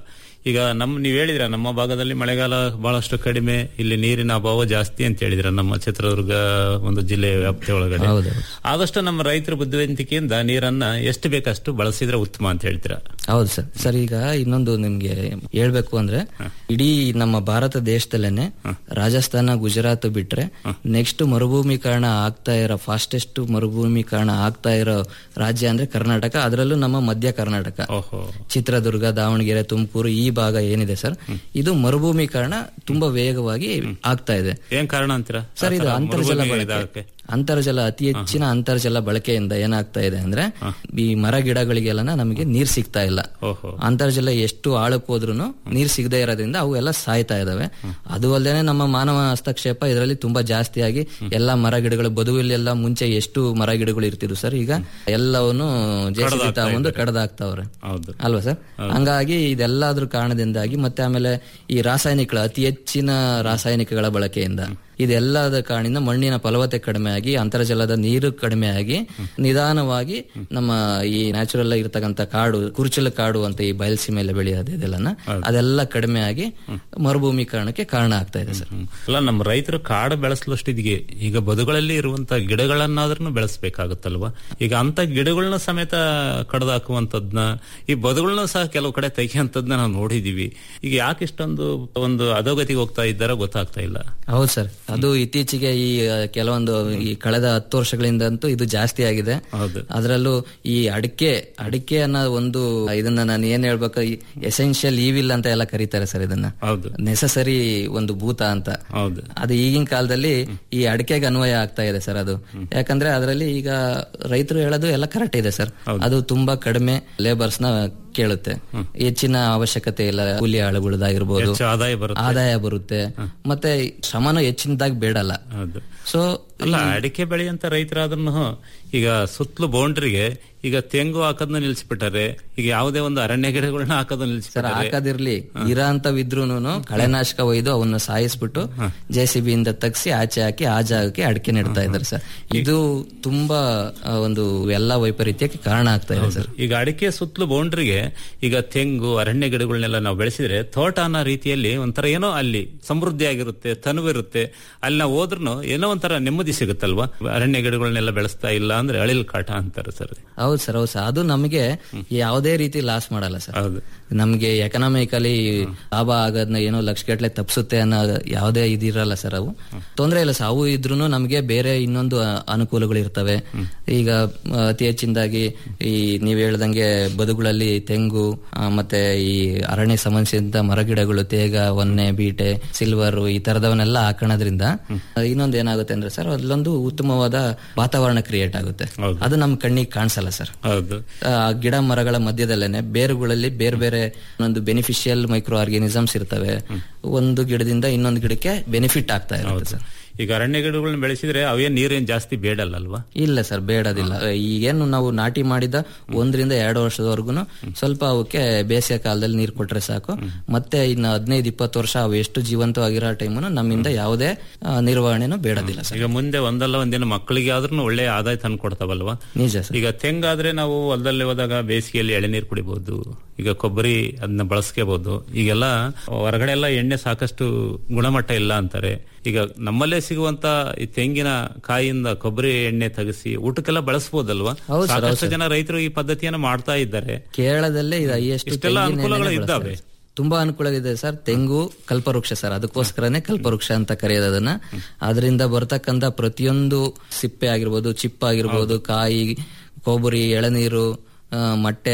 G: ಈಗ ನಮ್ ನೀವ್ ಹೇಳಿದ್ರ ನಮ್ಮ ಭಾಗದಲ್ಲಿ ಮಳೆಗಾಲ ಬಹಳಷ್ಟು ಕಡಿಮೆ ಇಲ್ಲಿ ನೀರಿನ ಅಭಾವ ಜಾಸ್ತಿ ಅಂತ ಹೇಳಿದ್ರ ನಮ್ಮ ಚಿತ್ರದುರ್ಗ ಒಂದು ಜಿಲ್ಲೆ ವ್ಯಾಪ್ತಿ ಒಳಗಡೆ
H: ಹೌದು.
G: ಆದಷ್ಟು ನಮ್ಮ ರೈತರ ಬುದ್ಧಿವಂತಿಕೆಯಿಂದ ನೀರನ್ನ ಎಷ್ಟು ಬೇಕಷ್ಟು ಬಳಸಿದ್ರೆ ಉತ್ತಮ ಅಂತ ಹೇಳ್ತೀರಾ
H: ಹೌದು ಸರ್ ಸರ್ ಈಗ ಇನ್ನೊಂದು ನಿಮ್ಗೆ ಹೇಳ್ಬೇಕು ಅಂದ್ರೆ ಇಡೀ ನಮ್ಮ ಭಾರತ ದೇಶದಲ್ಲೇನೆ ರಾಜಸ್ಥಾನ ಗುಜರಾತ್ ಬಿಟ್ರೆ ನೆಕ್ಸ್ಟ್ ಮರುಭೂಮೀಕರಣ ಆಗ್ತಾ ಇರೋ ಫಾಸ್ಟೆಸ್ಟ್ ಮರುಭೂಮೀಕರಣ ಆಗ್ತಾ ಇರೋ ರಾಜ್ಯ ಅಂದ್ರೆ ಕರ್ನಾಟಕ ಅದರಲ್ಲೂ ನಮ್ಮ ಮಧ್ಯ ಕರ್ನಾಟಕ
G: ಓಹೋ
H: ಚಿತ್ರದುರ್ಗ ದಾವಣಗೆರೆ ತುಮಕೂರು ಈ ಭಾಗ ಏನಿದೆ ಸರ್ ಇದು ಮರುಭೂಮೀಕರಣ ತುಂಬಾ ವೇಗವಾಗಿ ಆಗ್ತಾ ಇದೆ
G: ಏನ್ ಕಾರಣ ಅಂತೀರಾ
H: ಸರ್ ಇದು
G: ಆ ಥರ
H: ಅಂತರ್ಜಲ
G: ಮರುಭೂಮಿ
H: ಬಳಕೆ
G: ಇದಾಗಕ್ಕೆ?
H: ಅಂತರ್ಜಲ ಅತಿ ಹೆಚ್ಚಿನ ಅಂತರ್ಜಲ ಬಳಕೆಯಿಂದ ಏನಾಗ್ತಾ ಇದೆ ಅಂದ್ರೆ ಈ ಮರ ಗಿಡಗಳಿಗೆಲ್ಲ ನಮಗೆ ನೀರ್ ಸಿಗ್ತಾ ಇಲ್ಲ
G: ಓಹೋ
H: ಅಂತರ್ಜಲ ಎಷ್ಟು ಆಳಕ್ಕೆ ಹೋದ್ರು ನೀರ್ ಸಿಗದೆ ಇರೋದ್ರಿಂದ ಅವು ಎಲ್ಲ ಸಾಯ್ತಾ ಇದಾವೆ ಅದು ಅಲ್ಲದೆ ನಮ್ಮ ಮಾನವ ಹಸ್ತಕ್ಷೇಪ ಇದರಲ್ಲಿ ತುಂಬಾ ಜಾಸ್ತಿಯಾಗಿ ಎಲ್ಲಾ ಮರ ಗಿಡಗಳು ಬದುವಲ್ಲೆಲ್ಲ ಮುಂಚೆ ಎಷ್ಟು ಮರ ಗಿಡಗಳು ಇರ್ತಿದ್ವು ಸರ್ ಈಗ ಎಲ್ಲವನ್ನು ಜೆಸಿಬಿ ತಗೊಂಡು ಕಡ್ದಾಕ್ತಾವ್ರೆ
G: ಹೌದು
H: ಅಲ್ವಾ ಸರ್ ಹಂಗಾಗಿ ಇದೆಲ್ಲದ್ರ ಕಾರಣದಿಂದಾಗಿ ಮತ್ತೆ ಆಮೇಲೆ ಈ ರಾಸಾಯನಿಕಗಳ ಅತಿ ಹೆಚ್ಚಿನ ರಾಸಾಯನಿಕಗಳ ಬಳಕೆಯಿಂದ ಇದೆಲ್ಲದ ಕಾರಣದಿಂದ ಮಣ್ಣಿನ ಫಲವತ್ತೆ ಕಡಿಮೆ ಆಗಿ ಅಂತರ್ಜಲದ ನೀರು ಕಡಿಮೆ ಆಗಿ ನಿಧಾನವಾಗಿ ನಮ್ಮ ಈ ನ್ಯಾಚುರಲ್ ಇರ್ತಕ್ಕಂಥ ಕಾಡು ಕುರುಚಲ ಕಾಡು ಅಂತ ಈ ಬಯಲ್ಸೀಮೆಯಲ್ಲಿ ಬೆಳೆಯೋದು ಇದೆಲ್ಲನ ಅದೆಲ್ಲ ಕಡಿಮೆ ಆಗಿ ಮರುಭೂಮೀಕರಣಕ್ಕೆ ಕಾರಣ ಆಗ್ತಾ ಇದೆ ಸರ್
G: ಹ್ಮ್. ಅಲ್ಲ ನಮ್ಮ ರೈತರು ಕಾಡು ಬೆಳೆಸಲಷ್ಟಿದ್ಗೆ ಈಗ ಬದುಗಳಲ್ಲಿ ಇರುವಂತ ಗಿಡಗಳನ್ನಾದ್ರೂ ಬೆಳೆಸಬೇಕಾಗುತ್ತಲ್ವಾ ಈಗ ಅಂತ ಗಿಡಗಳನ್ನ ಸಮೇತ ಕಡ್ದಾಕುವಂತದ್ನ ಈ ಬದುಗಳನ್ನ ಸಹ ಕೆಲವು ಕಡೆ ತೆಗೆಯುವಂತದ್ನ ನಾವು ನೋಡಿದೀವಿ ಈಗ ಯಾಕೆ ಇಷ್ಟೊಂದು ಒಂದು ಅಧೋಗತಿಗೆ ಹೋಗ್ತಾ ಇದ್ದಾರೋ ಗೊತ್ತಾಗ್ತಾ ಇಲ್ಲ
H: ಹೌದು ಸರ್ ಅದು ಇತ್ತೀಚೆಗೆ ಈ ಆ, ಕೆಲವೊಂದು ಈ ಕಳೆದ ಹತ್ತು ವರ್ಷಗಳಿಂದಂತೂ ಇದು ಜಾಸ್ತಿ ಆಗಿದೆ
G: ಹೌದು
H: ಅದರಲ್ಲೂ ಈ ಅಡಿಕೆ ಅಡಿಕೆ ಅನ್ನೋ ಒಂದು ಇದನ್ನ ನಾನು ಏನ್ ಹೇಳ್ಬೇಕು ಎಸೆನ್ಷಿಯಲ್ ಈವಿಲ್ ಅಂತ ಎಲ್ಲ ಕರೀತಾರೆ ಸರ್ ಇದನ್ನ
G: ಹೌದು
H: ನೆಸಸರಿ ಒಂದು ಭೂತ ಅಂತ
G: ಹೌದು
H: ಅದು ಈಗಿನ ಕಾಲದಲ್ಲಿ ಈ ಅಡಿಕೆಗೆ ಅನ್ವಯ ಆಗ್ತಾ ಇದೆ ಸರ್ ಅದು ಯಾಕಂದ್ರೆ ಅದರಲ್ಲಿ ಈಗ ರೈತರು ಹೇಳೋದು ಎಲ್ಲ ಕರೆಕ್ಟ್ ಇದೆ ಸರ್ ಅದು ತುಂಬಾ ಕಡಿಮೆ ಲೇಬರ್ಸ್ ನ ಕೇಳುತ್ತೆ ಹೆಚ್ಚಿನ ಅವಶ್ಯಕತೆ ಇಲ್ಲ ಕೂಲಿ ಆಳುಗಳದಾಗಿರ್ಬೋದು
G: ಹೆಚ್ಚು ಆದಾಯ ಬರುತ್ತೆ
H: ಆದಾಯ ಬರುತ್ತೆ ಮತ್ತೆ ಶ್ರಮನೂ ಹೆಚ್ಚಿನದಾಗಿ ಬೇಡಲ್ಲ
G: ಹೌದು
H: ಸೊ
G: ಅಲ್ಲ ಅಡಿಕೆ ಬೆಳೆಯಂತ ರೈತರಾದ್ರೂ ಈಗ ಸುತ್ತಲೂ ಬೌಂಡ್ರಿಗೆ ಈಗ ತೆಂಗು ಹಾಕೋದನ್ನ ನಿಲ್ಸ್ಬಿಟ್ಟಾರೆ ಈಗ ಯಾವುದೇ ಒಂದು ಅರಣ್ಯ ಗಿಡಗಳನ್ನ ಹಾಕೋದನ್ನ
H: ಸರ್
G: ನಿಲ್ಸ್ಬಿಟ್ಟಾರೆ
H: ಹಾಕದಿರ್ಲಿ ಇರ ಅಂತ ಇದ್ರೂನು ಕಳೆನಾಶಕ ಒಯ್ದು ಅವನ್ನ ಸಾಯಿಸ್ಬಿಟ್ಟು ಜೆ ಸಿ ಬಿ ಇಂದ ತಗ್ಸಿ ಆಚೆ ಹಾಕಿ ಆ ಜಾಗಕ್ಕೆ ಅಡಿಕೆ ನೆಡ್ತಾ ಇದ್ದಾರೆ ಸರ್ ಇದು ತುಂಬಾ ಆ, ಒಂದು ಎಲ್ಲಾ ವೈಪರೀತ್ಯಕ್ಕೆ ಕಾರಣ ಆಗ್ತಾ ಇದೆ ಸರ್
G: ಈಗ ಅಡಿಕೆ ಸುತ್ತಲೂ ಬೌಂಡ್ರಿಗೆ ಈಗ ತೆಂಗು ಅರಣ್ಯ ಗಿಡಗಳನ್ನೆಲ್ಲ ನಾವು ಬೆಳೆಸಿದ್ರೆ ತೋಟ ಅನ್ನೋ ರೀತಿಯಲ್ಲಿ ಒಂಥರ ಏನೋ ಅಲ್ಲಿ ಸಮೃದ್ಧಿ ಆಗಿರುತ್ತೆ ತನುವಿರುತ್ತೆ ಅಲ್ಲಿ ನಾವು ಹೋದ್ರೂ ಏನೋ ಒಂಥರ ನೆಮ್ಮದಿ ಸಿಗುತ್ತಲ್ವಾ ಅರಣ್ಯ ಗಿಡಗಳನ್ನೆಲ್ಲ ಬೆಳೆಸ್ತಾ ಇಲ್ಲ ಅಂದ್ರೆ ಅಳಿಲ್ ಕಾಟ ಅಂತಾರೆ ಸರ್
H: ಹೌದು ಸರ್ ಹೌದು ಸರ್ ಅದು ನಮಗೆ ಯಾವುದೇ ರೀತಿ ಲಾಸ್ ಮಾಡಲ್ಲ ಸರ್
G: ಹೌದು
H: ನಮ್ಗೆ ಎಕನಾಮಿಕಲಿ ಲಾಭ ಆಗೋದನ್ನ ಏನೋ ಲಕ್ಷಗಟ್ಲೆ ತಪ್ಪಿಸುತ್ತೆ ಅನ್ನೋ ಯಾವುದೇ ಇದಿರಲ್ಲ ಸರ್ ಅವು ತೊಂದರೆ ಇಲ್ಲ ಸರ್ ಅವು ಇದ್ರೂ ನಮಗೆ ಬೇರೆ ಇನ್ನೊಂದು ಅ- ಅನುಕೂಲಗಳು ಇರ್ತವೆ ಈಗ ಆ, ಅತಿ ಹೆಚ್ಚಿನದಾಗಿ ಈ ನೀವ್ ಹೇಳ್ದಂಗೆ ಬದುಗಳಲ್ಲಿ ತೆಂಗು ಆ, ಮತ್ತೆ ಈ ಅರಣ್ಯ ಸಂಬಂಧಿಸಿದಂತ ಮರಗಿಡಗಳು ತೇಗ ಒನ್ನೆ ಬೀಟೆ ಸಿಲ್ವರ್ ಈ ತರದವನ್ನೆಲ್ಲ ಹಾಕೋಣದ್ರಿಂದ ಇನ್ನೊಂದು ಏನಾಗುತ್ತೆ ಅಂದ್ರೆ ಸರ್ ಅಲ್ಲೊಂದು ಉತ್ತಮವಾದ ವಾತಾವರಣ ಕ್ರಿಯೇಟ್ ಆಗುತ್ತೆ
G: ಹೌದು.
H: ಅದು ನಮ್ ಕಣ್ಣಿಗೆ ಕಾಣಿಸಲ್ಲ ಸರ್
G: ಹೌದು
H: ಆ ಗಿಡ ಮರಗಳ ಮಧ್ಯದಲ್ಲೇನೆ ಬೇರುಗಳಲ್ಲಿ ಬೇರೆ ಬೇರೆ ಒಂದು ಬೆನಿಫಿಷಿಯಲ್ ಮೈಕ್ರೋ ಆರ್ಗಾನಿಸಮ್ಸ್ ಇರ್ತವೆ ಒಂದು ಗಿಡದಿಂದ ಇನ್ನೊಂದು ಗಿಡಕ್ಕೆ ಬೆನಿಫಿಟ್ ಆಗ್ತಾ ಇರುತ್ತೆ ಸರ್
G: ಈಗ ಅರಣ್ಯ ಗಿಡಗಳನ್ನ ಬೆಳೆಸಿದ್ರೆ ಅವೇನ್ ನೀರೇನ್ ಜಾಸ್ತಿ ಬೇಡಲ್ಲ ಅಲ್ವಾ
H: ಇಲ್ಲ ಸರ್ ಬೇಡದಿಲ್ಲ ಈಗೇನು ನಾವು ನಾಟಿ ಮಾಡಿದ ಒಂದರಿಂದ ಎರಡು ವರ್ಷದವರೆಗೂ ಸ್ವಲ್ಪ ಅವಕ್ಕೆ ಬೇಸಿಗೆ ಕಾಲದಲ್ಲಿ ನೀರು ಕೊಟ್ರೆ ಸಾಕು ಮತ್ತೆ ಇನ್ನು ಹದಿನೈದು ಇಪ್ಪತ್ತು ವರ್ಷ ಅವು ಎಷ್ಟು ಜೀವಂತವಾಗಿರೋ ಟೈಮು ನಮ್ಮಿಂದ ಯಾವುದೇ ಆ, ನಿರ್ವಹಣೆನೂ ಬೇಡದಿಲ್ಲ ಸರ್
G: ಈಗ ಮುಂದೆ ಒಂದಲ್ಲ ಒಂದಿನ ಮಕ್ಕಳಿಗೆ ಆದ್ರೂ ಒಳ್ಳೆ ಆದಾಯ ತಂದು ಕೊಡ್ತಾವಲ್ವಾ
H: ನಿಜ ಸರ್
G: ಈಗ ತೆಂಗಾದ್ರೆ ನಾವು ಹೊಲದಲ್ಲಿ ಹೋದಾಗ ಬೇಸಿಗೆಯಲ್ಲಿ ಎಳೆನೀರು ಕುಡಿಬಹುದು ಈಗ ಕೊಬ್ಬರಿ ಅದನ್ನ ಬಳಸ್ಕೋಬಹುದು ಈಗೆಲ್ಲ ಹೊರಗಡೆ ಎಲ್ಲ ಎಣ್ಣೆ ಸಾಕಷ್ಟು ಗುಣಮಟ್ಟ ಇಲ್ಲ ಅಂತಾರೆ ಈಗ ನಮ್ಮಲ್ಲೇ ಸಿಗುವಂತ ಈ ತೆಂಗಿನ ಕಾಯಿಂದ ಕೊಬ್ಬರಿ ಎಣ್ಣೆ ತೆಗೆಸಿ ಊಟಕ್ಕೆಲ್ಲ ಬಳಸಬಹುದಲ್ವಾ
H: ಹೌದು ಸರ್, ಹೌದು
G: ಸಾಕಷ್ಟು ಜನ ರೈತರು ಈ ಪದ್ಧತಿಯನ್ನ ಮಾಡ್ತಾ ಇದ್ದಾರೆ
H: ಕೇರಳದಲ್ಲೇ ಇದು ಹೈಯೆಸ್ಟ್
G: ಇಷ್ಟೆಲ್ಲ ಅನುಕೂಲಗಳು ಇದ್ದಾವೆ.
H: ತುಂಬಾ ಅನುಕೂಲ ಇದೆ ಸರ್ ತೆಂಗು ಕಲ್ಪವೃಕ್ಷ ಸರ್ ಅದಕ್ಕೋಸ್ಕರನೇ ಕಲ್ಪವೃಕ್ಷ ಅಂತ ಕರೆಯೋದು ಅದನ್ನ ಅದರಿಂದ ಬರ್ತಕ್ಕಂತ ಪ್ರತಿಯೊಂದು ಸಿಪ್ಪೆ ಆಗಿರ್ಬೋದು ಚಿಪ್ಪ ಆಗಿರ್ಬೋದು ಕಾಯಿ ಕೊಬ್ಬರಿ ಎಳನೀರು ಆ, ಮೊಟ್ಟೆ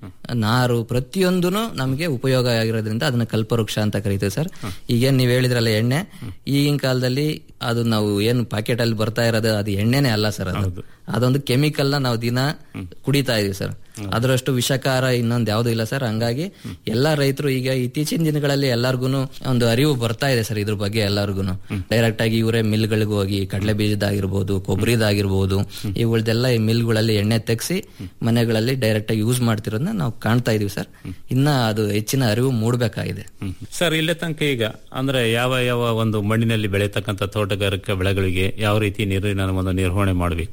H: ನಾರು ಪ್ರತಿಯೊಂದೂ ನಮಗೆ ಉಪಯೋಗ ಆಗಿರೋದ್ರಿಂದ ಅದನ್ನ ಕಲ್ಪವೃಕ್ಷ ಅಂತ ಕರಿತೀವಿ ಸರ್ ಈಗೇನ್ ನೀವ್ ಹೇಳಿದ್ರಲ್ಲ ಎಣ್ಣೆ ಈಗಿನ ಕಾಲದಲ್ಲಿ ಅದು ನಾವು ಏನು ಪಾಕೆಟ್ ಅಲ್ಲಿ ಬರ್ತಾ ಇರೋದು ಅದು ಎಣ್ಣೆನೇ ಅಲ್ಲ ಸರ್ ಅದು ಅದೊಂದು ಕೆಮಿಕಲ್ ನ ನಾವು ದಿನ ಕುಡಿತಾ ಇದೀವಿ ಸರ್ ಅದರಷ್ಟು ವಿಷಕಾರ ಇನ್ನೊಂದು ಯಾವ್ದು ಇಲ್ಲ ಸರ್ ಹಂಗಾಗಿ ಎಲ್ಲಾ ರೈತರು ಈಗ ಇತ್ತೀಚಿನ ದಿನಗಳಲ್ಲಿ ಎಲ್ಲಾರ್ಗು ಒಂದು ಅರಿವು ಬರ್ತಾ ಇದೆ ಸರ್ ಇದ್ರ ಬಗ್ಗೆ ಎಲ್ಲಾರ್ಗು ಡೈರೆಕ್ಟ್ ಆಗಿ ಇವರೇ ಮಿಲ್ಗಳಿಗೆ ಹೋಗಿ ಕಡಲೆ ಬೀಜದಾಗಿರ್ಬೋದು ಕೊಬ್ಬರಿದಾಗಿರ್ಬೋದು ಇವುಗಳದೆಲ್ಲ ಈ ಮಿಲ್ಗಳಲ್ಲಿ ಎಣ್ಣೆ ತೆಗ್ಸಿ ಮನೆಗಳಲ್ಲಿ ಡೈರೆಕ್ಟ್ ಆಗಿ ಯೂಸ್ ಮಾಡ್ತಿರೋದನ್ನ ನಾವು ಕಾಣ್ತಾ ಇದೀವಿ ಸರ್ ಇನ್ನ ಅದು ಹೆಚ್ಚಿನ ಅರಿವು ಮೂಡಬೇಕಾಗಿದೆ
G: ಸರ್ ಇಲ್ಲೇ ತನಕ ಈಗ ಅಂದ್ರೆ ಯಾವ ಯಾವ ಒಂದು ಮಣ್ಣಿನಲ್ಲಿ ಬೆಳೆಯತಕ್ಕಂಥ ತೋಟಗಾರಿಕಾ ಬೆಳೆಗಳಿಗೆ ಯಾವ ರೀತಿ ನೀರಿನ ಒಂದು ನಿರ್ವಹಣೆ ಮಾಡಬೇಕು